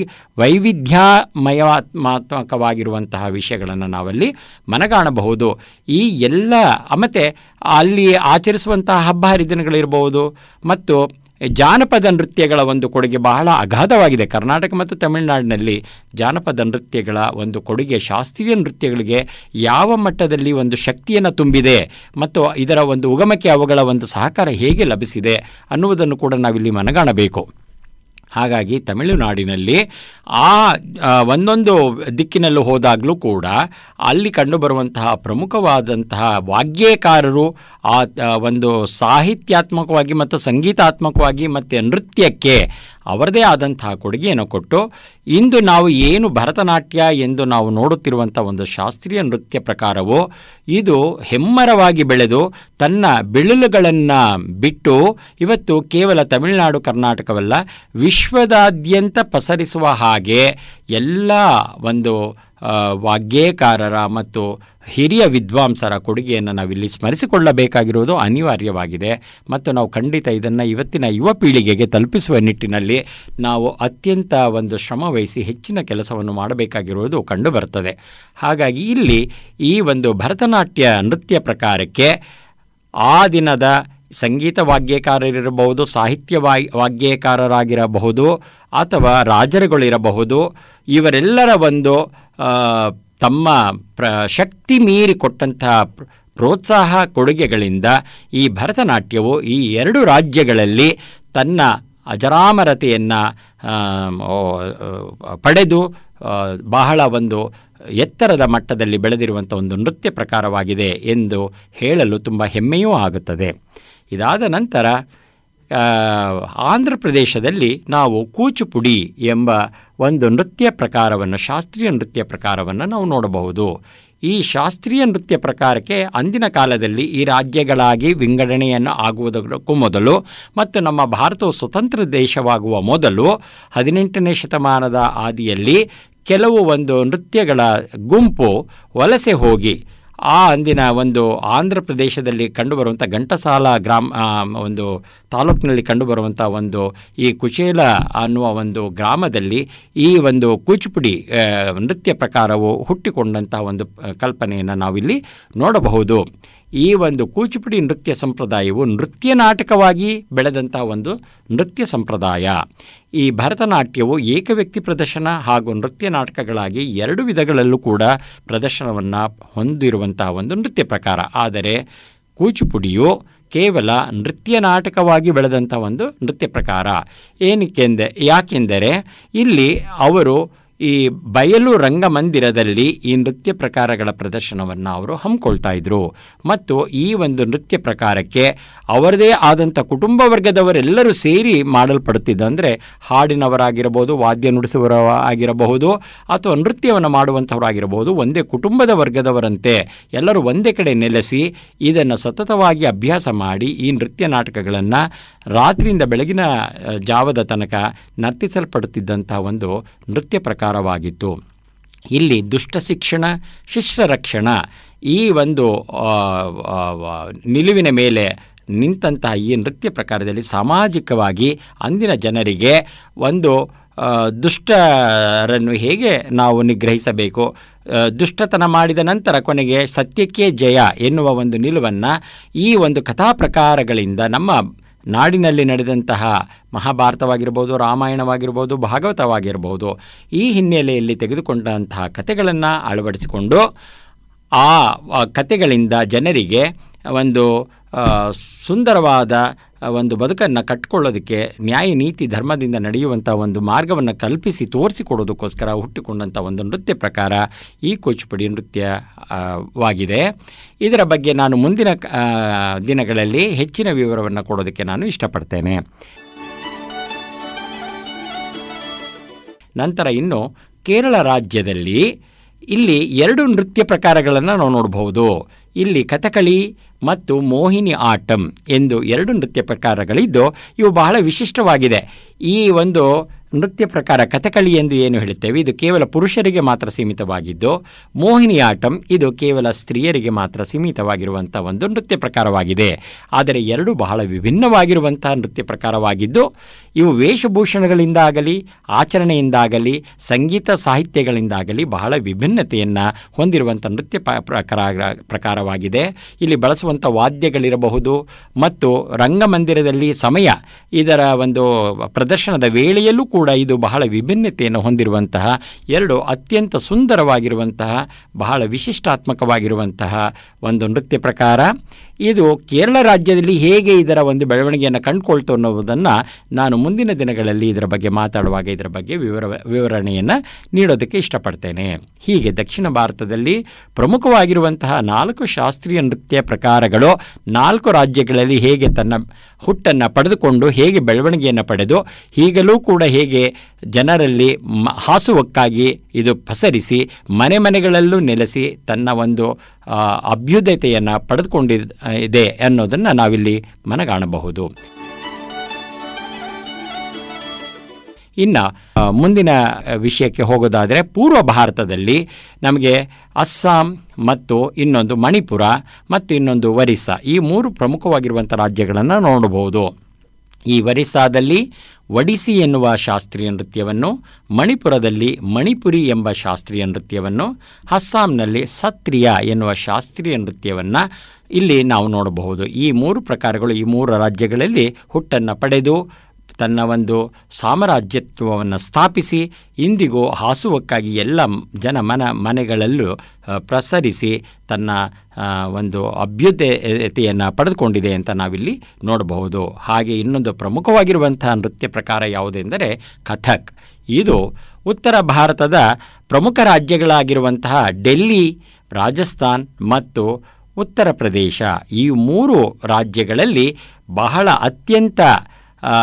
Speaker 5: ವೈವಿಧ್ಯಮಯಾತ್ಮಾತ್ಮಕವಾಗಿರುವಂತಹ ವಿಷಯಗಳನ್ನು ನಾವಲ್ಲಿ ಮನಗಾಣಬಹುದು ಈ ಎಲ್ಲ ಮತ್ತು ಅಲ್ಲಿ ಆಚರಿಸುವಂತಹ ಹಬ್ಬ ಹರಿದಿನಗಳಿರ್ಬೋದು ಮತ್ತು ಜಾನಪದ ನೃತ್ಯಗಳ ಒಂದು ಕೊಡುಗೆ ಬಹಳ ಅಗಾಧವಾಗಿದೆ ಕರ್ನಾಟಕ ಮತ್ತು ತಮಿಳುನಾಡಿನಲ್ಲಿ ಜಾನಪದ ನೃತ್ಯಗಳ ಒಂದು ಕೊಡುಗೆ ಶಾಸ್ತ್ರೀಯ ನೃತ್ಯಗಳಿಗೆ ಯಾವ ಮಟ್ಟದಲ್ಲಿ ಒಂದು ಶಕ್ತಿಯನ್ನು ತುಂಬಿದೆ ಮತ್ತು ಇದರ ಒಂದು ಉಗಮಕ್ಕೆ ಅವುಗಳ ಒಂದು ಸಹಕಾರ ಹೇಗೆ ಲಭಿಸಿದೆ ಅನ್ನುವುದನ್ನು ಕೂಡ ನಾವಿಲ್ಲಿ ಮನಗಾಣಬೇಕು ಹಾಗಾಗಿ ತಮಿಳುನಾಡಿನಲ್ಲಿ ಆ ಆ, ಒಂದೊಂದು ದಿಕ್ಕಿನಲ್ಲೂ ಹೋದಾಗಲೂ ಕೂಡ ಅಲ್ಲಿ ಕಂಡುಬರುವಂತಹ ಪ್ರಮುಖವಾದಂತಹ ವಾಗ್ಯೇಕಾರರು ಆ ಆ, ಒಂದು ಸಾಹಿತ್ಯಾತ್ಮಕವಾಗಿ ಮತ್ತು ಸಂಗೀತಾತ್ಮಕವಾಗಿ ಮತ್ತು ನೃತ್ಯಕ್ಕೆ ಅವರದೇ ಆದಂತಹ ಕೊಡುಗೆಯನ್ನು ಕೊಟ್ಟು ಇಂದು ನಾವು ಏನು ಭರತನಾಟ್ಯ ಎಂದು ನಾವು ನೋಡುತ್ತಿರುವಂಥ ಒಂದು ಶಾಸ್ತ್ರೀಯ ನೃತ್ಯ ಪ್ರಕಾರವು ಇದು ಹೆಮ್ಮರವಾಗಿ ಬೆಳೆದು ತನ್ನ ಬಿಳಿಲುಗಳನ್ನು ಬಿಟ್ಟು ಇವತ್ತು ಕೇವಲ ತಮಿಳುನಾಡು ಕರ್ನಾಟಕವಲ್ಲ ವಿಶ್ವದಾದ್ಯಂತ ಪಸರಿಸುವ ಹಾಗೆ ಎಲ್ಲ ಒಂದು ಆ, ವಾಗ್ಗೇಯಕಾರರ ಮತ್ತು ಹಿರಿಯ ವಿದ್ವಾಂಸರ ಕೊಡುಗೆಯನ್ನು ನಾವಿಲ್ಲಿ ಸ್ಮರಿಸಿಕೊಳ್ಳಬೇಕಾಗಿರುವುದು ಅನಿವಾರ್ಯವಾಗಿದೆ ಮತ್ತು ನಾವು ಖಂಡಿತ ಇದನ್ನು ಇವತ್ತಿನ ಯುವ ಪೀಳಿಗೆಗೆ ತಲುಪಿಸುವ ನಿಟ್ಟಿನಲ್ಲಿ ನಾವು ಅತ್ಯಂತ ಒಂದು ಶ್ರಮ ವಹಿಸಿ ಹೆಚ್ಚಿನ ಕೆಲಸವನ್ನು ಮಾಡಬೇಕಾಗಿರುವುದು ಕಂಡುಬರ್ತದೆ ಹಾಗಾಗಿ ಇಲ್ಲಿ ಈ ಒಂದು ಭರತನಾಟ್ಯ ನೃತ್ಯ ಪ್ರಕಾರಕ್ಕೆ ಆ ದಿನದ ಸಂಗೀತ ವಾಗ್ಯಕಾರರಿರಬಹುದು ಸಾಹಿತ್ಯ ವಾ- ವಾಗ್ಯಕಾರರಾಗಿರಬಹುದು ಅಥವಾ ರಾಜರುಗಳಿರಬಹುದು ಇವರೆಲ್ಲರ ಒಂದು ಆ, ತಮ್ಮ ಪ್ರ ಶಕ್ತಿ ಮೀರಿ ಕೊಟ್ಟಂತಹ ಪ್ರ- ಪ್ರೋತ್ಸಾಹ ಕೊಡುಗೆಗಳಿಂದ ಈ ಭರತನಾಟ್ಯವು ಈ ಎರಡು ರಾಜ್ಯಗಳಲ್ಲಿ ತನ್ನ ಅಜರಾಮರತೆಯನ್ನು ಪಡೆದು ಆ, ಬಹಳ ಒಂದು ಎತ್ತರದ ಮಟ್ಟದಲ್ಲಿ ಬೆಳೆದಿರುವಂಥ ಒಂದು ನೃತ್ಯ ಪ್ರಕಾರವಾಗಿದೆ ಎಂದು ಹೇಳಲು ತುಂಬ ಹೆಮ್ಮೆಯೂ ಆಗುತ್ತದೆ ಇದಾದ ನಂತರ ಆ, ಆಂಧ್ರ ಪ್ರದೇಶದಲ್ಲಿ ನಾವು ಕೂಚುಪುಡಿ ಎಂಬ ಒಂದು ನೃತ್ಯ ಪ್ರಕಾರವನ್ನು ಶಾಸ್ತ್ರೀಯ ನೃತ್ಯ ಪ್ರಕಾರವನ್ನು ನಾವು ನೋಡಬಹುದು ಈ ಶಾಸ್ತ್ರೀಯ ನೃತ್ಯ ಪ್ರಕಾರಕ್ಕೆ ಅಂದಿನ ಕಾಲದಲ್ಲಿ ಈ ರಾಜ್ಯಗಳಾಗಿ ವಿಂಗಡಣೆಯನ್ನು ಆಗುವುದಕ್ಕೂ ಮೊದಲು ಮತ್ತು ನಮ್ಮ ಭಾರತವು ಸ್ವತಂತ್ರ ದೇಶವಾಗುವ ಮೊದಲು ಹದಿನೆಂಟನೇ ಶತಮಾನದ ಆದಿಯಲ್ಲಿ ಕೆಲವು ಒಂದು ನೃತ್ಯಗಳ ಗುಂಪು ವಲಸೆ ಹೋಗಿ ಆ ಅಂದಿನ ಒಂದು ಆಂಧ್ರ ಪ್ರದೇಶದಲ್ಲಿ ಕಂಡುಬರುವಂಥ ಘಂಟಸಾಲ ಗ್ರಾಮ ಆ, ಒಂದು ತಾಲೂಕಿನಲ್ಲಿ ಕಂಡುಬರುವಂಥ ಒಂದು ಈ ಕುಚೇಲ ಅನ್ನುವ ಒಂದು ಗ್ರಾಮದಲ್ಲಿ ಈ ಒಂದು ಕೂಚುಪುಡಿ ಆ, ನೃತ್ಯ ಪ್ರಕಾರವು ಹುಟ್ಟಿಕೊಂಡಂಥ ಒಂದು ಆ, ಕಲ್ಪನೆಯನ್ನು ನಾವಿಲ್ಲಿ ನೋಡಬಹುದು ಈ ಒಂದು ಕೂಚುಪುಡಿ ನೃತ್ಯ ಸಂಪ್ರದಾಯವು ನೃತ್ಯ ನಾಟಕವಾಗಿ ಬೆಳೆದಂಥ ಒಂದು ನೃತ್ಯ ಸಂಪ್ರದಾಯ ಈ ಭರತನಾಟ್ಯವು ಏಕವ್ಯಕ್ತಿ ಪ್ರದರ್ಶನ ಹಾಗೂ ನೃತ್ಯ ನಾಟಕಗಳಾಗಿ ಎರಡು ವಿಧಗಳಲ್ಲೂ ಕೂಡ ಪ್ರದರ್ಶನವನ್ನು ಹೊಂದಿರುವಂತಹ ಒಂದು ನೃತ್ಯ ಪ್ರಕಾರ ಆದರೆ ಕೂಚುಪುಡಿಯು ಕೇವಲ ನೃತ್ಯ ನಾಟಕವಾಗಿ ಬೆಳೆದಂಥ ಒಂದು ನೃತ್ಯ ಪ್ರಕಾರ ಏನಕ್ಕೆಂದೆ ಯಾಕೆಂದರೆ ಇಲ್ಲಿ ಅವರು ಈ ಬಯಲು ರಂಗಮಂದಿರದಲ್ಲಿ ಈ ನೃತ್ಯ ಪ್ರಕಾರಗಳ ಪ್ರದರ್ಶನವನ್ನು ಅವರು ಹಮ್ಮಿಕೊಳ್ತಾ ಇದ್ರು ಮತ್ತು ಈ ಒಂದು ನೃತ್ಯ ಪ್ರಕಾರಕ್ಕೆ ಅವರದೇ ಆದಂಥ ಕುಟುಂಬ ವರ್ಗದವರೆಲ್ಲರೂ ಸೇರಿ ಮಾಡಲ್ಪಡುತ್ತಿದ್ದ ಅಂದರೆ ಹಾಡಿನವರಾಗಿರಬಹುದು ವಾದ್ಯ ನುಡಿಸುವರ ಆಗಿರಬಹುದು ಅಥವಾ ನೃತ್ಯವನ್ನು ಮಾಡುವಂಥವರಾಗಿರಬಹುದು ಒಂದೇ ಕುಟುಂಬದ ವರ್ಗದವರಂತೆ ಎಲ್ಲರೂ ಒಂದೇ ಕಡೆ ನೆಲೆಸಿ ಇದನ್ನು ಸತತವಾಗಿ ಅಭ್ಯಾಸ ಮಾಡಿ ಈ ನೃತ್ಯ ನಾಟಕಗಳನ್ನು ರಾತ್ರಿಯಿಂದ ಬೆಳಗಿನ ಆ, ಜಾವದ ತನಕ ನರ್ತಿಸಲ್ಪಡುತ್ತಿದ್ದಂಥ ಒಂದು ನೃತ್ಯ ಪ್ರಕಾರವಾಗಿತ್ತು ಇಲ್ಲಿ ದುಷ್ಟ ಶಿಕ್ಷಣ ಶಿಷ್ಯ ರಕ್ಷಣ ಈ ಒಂದು ಆ, ಆ, ಆ, ನಿಲುವಿನ ಮೇಲೆ ನಿಂತಹ ಈ ನೃತ್ಯ ಪ್ರಕಾರದಲ್ಲಿ ಸಾಮಾಜಿಕವಾಗಿ ಅಂದಿನ ಜನರಿಗೆ ಒಂದು ಆ, ದುಷ್ಟರನ್ನು ಹೇಗೆ ನಾವು ನಿಗ್ರಹಿಸಬೇಕು ಆ, ದುಷ್ಟತನ ಮಾಡಿದ ನಂತರ ಕೊನೆಗೆ ಸತ್ಯಕ್ಕೆ ಜಯ ಎನ್ನುವ ಒಂದು ನಿಲುವನ್ನು ಈ ಒಂದು ಕಥಾ ಪ್ರಕಾರಗಳಿಂದ ನಮ್ಮ ನಾಡಿನಲ್ಲಿ ನಡೆದಂತಹ ಮಹಾಭಾರತವಾಗಿರ್ಬೋದು ರಾಮಾಯಣವಾಗಿರ್ಬೋದು ಭಾಗವತವಾಗಿರ್ಬೋದು ಈ ಹಿನ್ನೆಲೆಯಲ್ಲಿ ತೆಗೆದುಕೊಂಡಂತಹ ಕಥೆಗಳನ್ನು ಅಳವಡಿಸಿಕೊಂಡು ಆ ಆ ಕಥೆಗಳಿಂದ ಜನರಿಗೆ ಒಂದು ಆ, ಸುಂದರವಾದ ಆ, ಒಂದು ಬದುಕನ್ನು ಕಟ್ಟಿಕೊಳ್ಳೋದಕ್ಕೆ ನ್ಯಾಯ ನೀತಿ ಧರ್ಮದಿಂದ ನಡೆಯುವಂಥ ಒಂದು ಮಾರ್ಗವನ್ನು ಕಲ್ಪಿಸಿ ತೋರಿಸಿಕೊಡೋದಕ್ಕೋಸ್ಕರ ಹುಟ್ಟಿಕೊಂಡಂಥ ಒಂದು ನೃತ್ಯ ಪ್ರಕಾರ ಈ ಕೂಚಿಪುಡಿ ನೃತ್ಯ ಆ, ವಾಗಿದೆ ಇದರ ಬಗ್ಗೆ ನಾನು ಮುಂದಿನ ಆ, ದಿನಗಳಲ್ಲಿ ಹೆಚ್ಚಿನ ವಿವರವನ್ನು ಕೊಡೋದಕ್ಕೆ ನಾನು ಇಷ್ಟಪಡ್ತೇನೆ ನಂತರ ಇನ್ನು ಕೇರಳ ರಾಜ್ಯದಲ್ಲಿ ಇಲ್ಲಿ ಎರಡು ನೃತ್ಯ ಪ್ರಕಾರಗಳನ್ನು ನಾವು ನೋಡಬಹುದು ಇಲ್ಲಿ ಕಥಕಳಿ ಮತ್ತು ಮೋಹಿನಿ ಆಟಂ ಎಂದು ಎರಡು ನೃತ್ಯ ಪ್ರಕಾರಗಳಿದ್ದು ಇವು ಬಹಳ ವಿಶಿಷ್ಟವಾಗಿದೆ ಈ ಒಂದು ನೃತ್ಯ ಪ್ರಕಾರ ಕಥಕಳಿ ಎಂದು ಏನು ಹೇಳುತ್ತೇವೆ ಇದು ಕೇವಲ ಪುರುಷರಿಗೆ ಮಾತ್ರ ಸೀಮಿತವಾಗಿದ್ದು ಮೋಹಿನಿ ಆಟಂ ಇದು ಕೇವಲ ಸ್ತ್ರೀಯರಿಗೆ ಮಾತ್ರ ಸೀಮಿತವಾಗಿರುವಂಥ ಒಂದು ನೃತ್ಯ ಪ್ರಕಾರವಾಗಿದೆ ಆದರೆ ಎರಡು ಬಹಳ ವಿಭಿನ್ನವಾಗಿರುವಂತಹ ನೃತ್ಯ ಪ್ರಕಾರವಾಗಿದ್ದು ಇವು ವೇಷಭೂಷಣಗಳಿಂದಾಗಲಿ ಆಚರಣೆಯಿಂದಾಗಲಿ ಸಂಗೀತ ಸಾಹಿತ್ಯಗಳಿಂದಾಗಲಿ ಬಹಳ ವಿಭಿನ್ನತೆಯನ್ನು ಹೊಂದಿರುವಂಥ ನೃತ್ಯ ಪ ಪ್ರಕಾರ ಪ್ರಕಾರವಾಗಿದೆ ಇಲ್ಲಿ ಬಳಸುವಂಥ ವಾದ್ಯಗಳಿರಬಹುದು ಮತ್ತು ರಂಗಮಂದಿರದಲ್ಲಿ ಸಮಯ ಇದರ ಒಂದು ಪ್ರದರ್ಶನದ ವೇಳೆಯಲ್ಲೂ ಕೂಡ ಇದು ಬಹಳ ವಿಭಿನ್ನತೆಯನ್ನು ಹೊಂದಿರುವಂತಹ ಎರಡು ಅತ್ಯಂತ ಸುಂದರವಾಗಿರುವಂತಹ ಬಹಳ ವಿಶಿಷ್ಟಾತ್ಮಕವಾಗಿರುವಂತಹ ಒಂದು ನೃತ್ಯ ಪ್ರಕಾರ ಇದು ಕೇರಳ ರಾಜ್ಯದಲ್ಲಿ ಹೇಗೆ ಇದರ ಒಂದು ಬೆಳವಣಿಗೆಯನ್ನು ಕಂಡುಕೊಳ್ತು ಅನ್ನೋದನ್ನು ನಾನು ಮುಂದಿನ ದಿನಗಳಲ್ಲಿ ಇದರ ಬಗ್ಗೆ ಮಾತಾಡುವಾಗ ಇದರ ಬಗ್ಗೆ ವಿವರ ವಿವರಣೆಯನ್ನು ನೀಡೋದಕ್ಕೆ ಇಷ್ಟಪಡ್ತೇನೆ ಹೀಗೆ ದಕ್ಷಿಣ ಭಾರತದಲ್ಲಿ ಪ್ರಮುಖವಾಗಿರುವಂತಹ ನಾಲ್ಕು ಶಾಸ್ತ್ರೀಯ ನೃತ್ಯ ಪ್ರಕಾರಗಳು ನಾಲ್ಕು ರಾಜ್ಯಗಳಲ್ಲಿ ಹೇಗೆ ತನ್ನ ಹುಟ್ಟನ್ನು ಪಡೆದುಕೊಂಡು ಹೇಗೆ ಬೆಳವಣಿಗೆಯನ್ನು ಪಡೆದು ಈಗಲೂ ಕೂಡ ಹೇಗೆ ಜನರಲ್ಲಿ ಮ ಹಾಸುವಕ್ಕಾಗಿ ಇದು ಪಸರಿಸಿ ಮನೆ ಮನೆಗಳಲ್ಲೂ ನೆಲೆಸಿ ತನ್ನ ಒಂದು ಆ, ಅಭ್ಯುದಯತೆಯನ್ನು ಪಡೆದುಕೊಂಡಿದ್ ಇದೆ ಅನ್ನೋದನ್ನು ನಾವಿಲ್ಲಿ ಮನಗಾಣಬಹುದು ಇನ್ನು ಆ, ಮುಂದಿನ ವಿಷಯಕ್ಕೆ ಹೋಗೋದಾದರೆ ಪೂರ್ವ ಭಾರತದಲ್ಲಿ ನಮಗೆ ಅಸ್ಸಾಂ ಮತ್ತು ಇನ್ನೊಂದು ಮಣಿಪುರ ಮತ್ತು ಇನ್ನೊಂದು ಒರಿಸ್ಸಾ ಈ ಮೂರು ಪ್ರಮುಖವಾಗಿರುವಂಥ ರಾಜ್ಯಗಳನ್ನು ನೋಡಬಹುದು ಈ ಒರಿಸ್ಸಾದಲ್ಲಿ ಒಡಿಸಿ ಎನ್ನುವ ಶಾಸ್ತ್ರೀಯ ನೃತ್ಯವನ್ನು ಮಣಿಪುರದಲ್ಲಿ ಮಣಿಪುರಿ ಎಂಬ ಶಾಸ್ತ್ರೀಯ ನೃತ್ಯವನ್ನು ಅಸ್ಸಾಂನಲ್ಲಿ ಸತ್ರಿಯ ಎನ್ನುವ ಶಾಸ್ತ್ರೀಯ ನೃತ್ಯವನ್ನು ಇಲ್ಲಿ ನಾವು ನೋಡಬಹುದು ಈ ಮೂರು ಪ್ರಕಾರಗಳು ಈ ಮೂರು ರಾಜ್ಯಗಳಲ್ಲಿ ಹುಟ್ಟನ್ನು ಪಡೆದು ತನ್ನ ಒಂದು ಸಾಮ್ರಾಜ್ಯತ್ವವನ್ನು ಸ್ಥಾಪಿಸಿ ಇಂದಿಗೂ ಹಾಸುವಕ್ಕಾಗಿ ಎಲ್ಲ ಜನ ಮನ ಮನೆಗಳಲ್ಲೂ ಆ, ಪ್ರಸರಿಸಿ ತನ್ನ ಆ, ಒಂದು ಅಭ್ಯುದಯತೆಯನ್ನು ಪಡೆದುಕೊಂಡಿದೆ ಅಂತ ನಾವಿಲ್ಲಿ ನೋಡಬಹುದು ಹಾಗೆ ಇನ್ನೊಂದು ಪ್ರಮುಖವಾಗಿರುವಂತಹ ನೃತ್ಯ ಪ್ರಕಾರ ಯಾವುದೆಂದರೆ ಕಥಕ್ ಇದು ಉತ್ತರ ಭಾರತದ ಪ್ರಮುಖ ರಾಜ್ಯಗಳಾಗಿರುವಂತಹ ಡೆಲ್ಲಿ ರಾಜಸ್ಥಾನ್ ಮತ್ತು ಉತ್ತರ ಪ್ರದೇಶ ಈ ಮೂರು ರಾಜ್ಯಗಳಲ್ಲಿ ಬಹಳ ಅತ್ಯಂತ ಆ,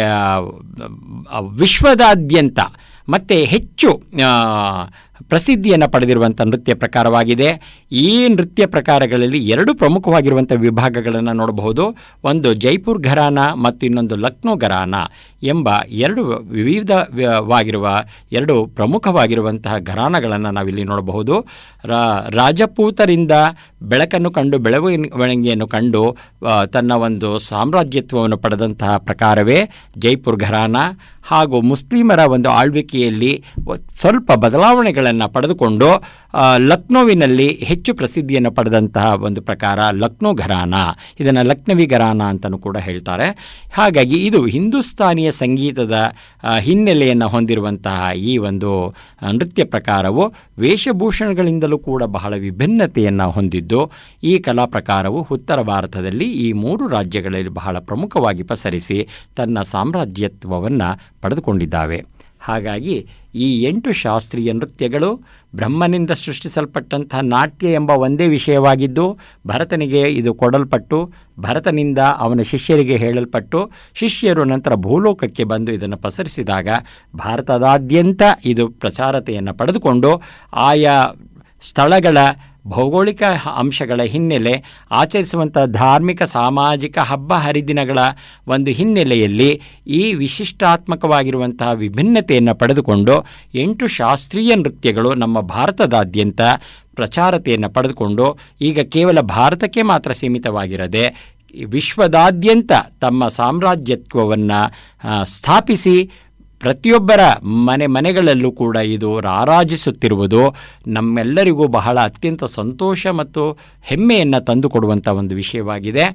Speaker 5: ಯಾ- ವಿಶ್ವದಾದ್ಯಂತ ಮತ್ತು ಹೆಚ್ಚು ಆ, ಪ್ರಸಿದ್ಧಿಯನ್ನು ಪಡೆದಿರುವಂಥ ನೃತ್ಯ ಪ್ರಕಾರವಾಗಿದೆ ಈ ನೃತ್ಯ ಪ್ರಕಾರಗಳಲ್ಲಿ ಎರಡು ಪ್ರಮುಖವಾಗಿರುವಂಥ ವಿಭಾಗಗಳನ್ನು ನೋಡಬಹುದು ಒಂದು ಜೈಪುರ್ ಘರಾನ ಮತ್ತು ಇನ್ನೊಂದು ಲಕ್ನೋ ಘರಾನ ಎಂಬ ಎರಡು ವಿವಿಧವಾಗಿರುವ ಎರಡು ಪ್ರಮುಖವಾಗಿರುವಂತಹ ಘರಾನಗಳನ್ನು ನಾವಿಲ್ಲಿ ನೋಡಬಹುದು ರಾ ರಾಜಪೂತರಿಂದ ಬೆಳಕನ್ನು ಕಂಡು ಬೆಳವಣಿಗೆಯನ್ನು ಕಂಡು ಆ, ತನ್ನ ಒಂದು ಸಾಮ್ರಾಜ್ಯತ್ವವನ್ನು ಪಡೆದಂತಹ ಪ್ರಕಾರವೇ ಜೈಪುರ್ ಘರಾನ ಹಾಗೂ ಮುಸ್ಲಿಮರ ಒಂದು ಆಳ್ವಿಕೆಯಲ್ಲಿ ಒ- ಸ್ವಲ್ಪ ಬದಲಾವಣೆಗಳನ್ನು ಪಡೆದುಕೊಂಡು ಆ, ಲಕ್ನೋವಿನಲ್ಲಿ ಹೆಚ್ಚು ಪ್ರಸಿದ್ಧಿಯನ್ನು ಪಡೆದಂತಹ ಒಂದು ಪ್ರಕಾರ ಲಕ್ನೋ ಘರಾನ ಇದನ್ನು ಲಕ್ನವಿ ಘರಾನ ಅಂತಲೂ ಕೂಡ ಹೇಳ್ತಾರೆ ಹಾಗಾಗಿ ಇದು ಹಿಂದೂಸ್ತಾನಿಯ ಸಂಗೀತದ ಆ, ಹಿನ್ನೆಲೆಯನ್ನು ಹೊಂದಿರುವಂತಹ ಈ ಒಂದು ಆ, ನೃತ್ಯ ಪ್ರಕಾರವು ವೇಷಭೂಷಣಗಳಿಂದಲೂ ಕೂಡ ಬಹಳ ವಿಭಿನ್ನತೆಯನ್ನು ಹೊಂದಿದ್ದು ಈ ಕಲಾ ಪ್ರಕಾರವು ಉತ್ತರ ಭಾರತದಲ್ಲಿ ಈ ಮೂರು ರಾಜ್ಯಗಳಲ್ಲಿ ಬಹಳ ಪ್ರಮುಖವಾಗಿ ಪಸರಿಸಿ ತನ್ನ ಸಾಮ್ರಾಜ್ಯತ್ವವನ್ನು ಪಡೆದುಕೊಂಡಿದ್ದಾವೆ ಹಾಗಾಗಿ ಈ ಎಂಟು ಶಾಸ್ತ್ರೀಯ ನೃತ್ಯಗಳು ಬ್ರಹ್ಮನಿಂದ ಸೃಷ್ಟಿಸಲ್ಪಟ್ಟಂತಹ ನಾಟ್ಯ ಎಂಬ ಒಂದೇ ವಿಷಯವಾಗಿದ್ದು ಭರತನಿಗೆ ಇದು ಕೊಡಲ್ಪಟ್ಟು ಭರತನಿಂದ ಅವನ ಶಿಷ್ಯರಿಗೆ ಹೇಳಲ್ಪಟ್ಟು ಶಿಷ್ಯರು ನಂತರ ಭೂಲೋಕಕ್ಕೆ ಬಂದು ಇದನ್ನು ಪಸರಿಸಿದಾಗ ಭಾರತದಾದ್ಯಂತ ಇದು ಪ್ರಚಾರತೆಯನ್ನು ಪಡೆದುಕೊಂಡು ಆಯಾ ಸ್ಥಳಗಳ ಭೌಗೋಳಿಕ ಅಂಶಗಳ ಹಿನ್ನೆಲೆ ಆಚರಿಸುವಂಥ ಧಾರ್ಮಿಕ ಸಾಮಾಜಿಕ ಹಬ್ಬ ಹರಿದಿನಗಳ ಒಂದು ಹಿನ್ನೆಲೆಯಲ್ಲಿ ಈ ವಿಶಿಷ್ಟಾತ್ಮಕವಾಗಿರುವಂತಹ ವಿಭಿನ್ನತೆಯನ್ನು ಪಡೆದುಕೊಂಡು ಎಂಟು ಶಾಸ್ತ್ರೀಯ ನೃತ್ಯಗಳು ನಮ್ಮ ಭಾರತದಾದ್ಯಂತ ಪ್ರಚಾರತೆಯನ್ನು ಪಡೆದುಕೊಂಡು ಈಗ ಕೇವಲ ಭಾರತಕ್ಕೆ ಮಾತ್ರ ಸೀಮಿತವಾಗಿರದೆ ವಿಶ್ವದಾದ್ಯಂತ ತಮ್ಮ ಸಾಮ್ರಾಜ್ಯತ್ವವನ್ನು ಸ್ಥಾಪಿಸಿ ಪ್ರತಿಯೊಬ್ಬರ ಮನೆ ಮನೆಗಳಲ್ಲೂ ಕೂಡ ಇದು ರಾರಾಜಿಸುತ್ತಿರುವುದು ನಮ್ಮೆಲ್ಲರಿಗೂ ಬಹಳ ಅತ್ಯಂತ ಸಂತೋಷ ಮತ್ತು ಹೆಮ್ಮೆಯನ್ನು ತಂದುಕೊಡುವಂಥ ಒಂದು ವಿಷಯವಾಗಿದೆ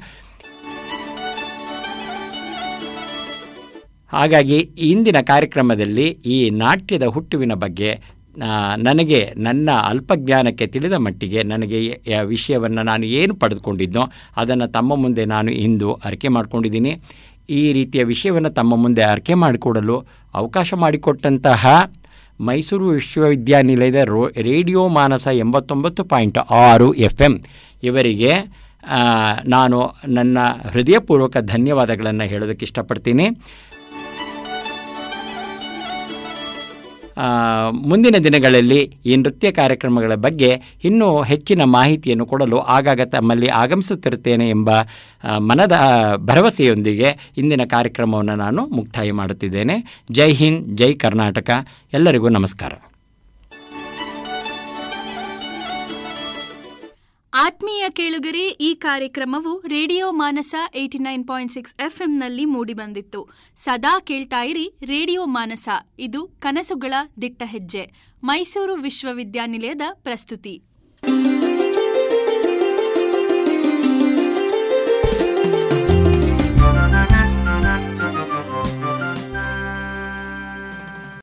Speaker 5: ಹಾಗಾಗಿ ಇಂದಿನ ಕಾರ್ಯಕ್ರಮದಲ್ಲಿ ಈ ನಾಟ್ಯದ ಹುಟ್ಟುವಿನ ಬಗ್ಗೆ ಆ, ನನಗೆ ನನ್ನ ಅಲ್ಪಜ್ಞಾನಕ್ಕೆ ತಿಳಿದ ಮಟ್ಟಿಗೆ ನನಗೆ ಯ ವಿಷಯವನ್ನು ನಾನು ಏನು ಪಡೆದುಕೊಂಡಿದ್ದೋ ಅದನ್ನು ತಮ್ಮ ಮುಂದೆ ನಾನು ಇಂದು ಅರಿಕೆ ಮಾಡಿಕೊಂಡಿದ್ದೀನಿ ಈ ರೀತಿಯ ವಿಷಯವನ್ನು ತಮ್ಮ ಮುಂದೆ ಅರಿಕೆ ಮಾಡಿಕೊಡಲು ಅವಕಾಶ ಮಾಡಿಕೊಟ್ಟಂತಹ ಮೈಸೂರು ವಿಶ್ವವಿದ್ಯಾನಿಲಯದ ರೋ ರೇಡಿಯೋ ಮಾನಸ ಎಂಬತ್ತೊಂಬತ್ತು ಪಾಯಿಂಟ್ ಆರು ಎಫ್ ಎಮ್ ಇವರಿಗೆ ಆ, ನಾನು ನನ್ನ ಹೃದಯಪೂರ್ವಕ ಧನ್ಯವಾದಗಳನ್ನು ಹೇಳೋದಕ್ಕೆ ಇಷ್ಟಪಡ್ತೀನಿ ಆ, ಮುಂದಿನ ದಿನಗಳಲ್ಲಿ ಈ ನೃತ್ಯ ಕಾರ್ಯಕ್ರಮಗಳ ಬಗ್ಗೆ ಇನ್ನೂ ಹೆಚ್ಚಿನ ಮಾಹಿತಿಯನ್ನು ಕೊಡಲು ಆಗಾಗ ತಮ್ಮಲ್ಲಿ ಆಗಮಿಸುತ್ತಿರುತ್ತೇನೆ ಎಂಬ ಆ, ಮನದ ಆ, ಭರವಸೆಯೊಂದಿಗೆ ಇಂದಿನ ಕಾರ್ಯಕ್ರಮವನ್ನು ನಾನು ಮುಕ್ತಾಯ ಮಾಡುತ್ತಿದ್ದೇನೆ ಜೈ ಹಿಂದ್ ಜೈ ಕರ್ನಾಟಕ ಎಲ್ಲರಿಗೂ ನಮಸ್ಕಾರ
Speaker 4: ಆತ್ಮೀಯ ಕೇಳುಗರೆ ಈ ಕಾರ್ಯಕ್ರಮವು radio Manasa eighty nine point six ಎಫ್ಎಂನಲ್ಲಿ ಮೂಡಿಬಂದಿತ್ತು ಸದಾ ಕೇಳ್ತಾ ಇರಿ ರೇಡಿಯೋ ಮಾನಸ ಇದು ಕನಸುಗಳ ದಿಟ್ಟ ಹೆಜ್ಜೆ ಮೈಸೂರು ವಿಶ್ವವಿದ್ಯಾನಿಲಯದ ಪ್ರಸ್ತುತಿ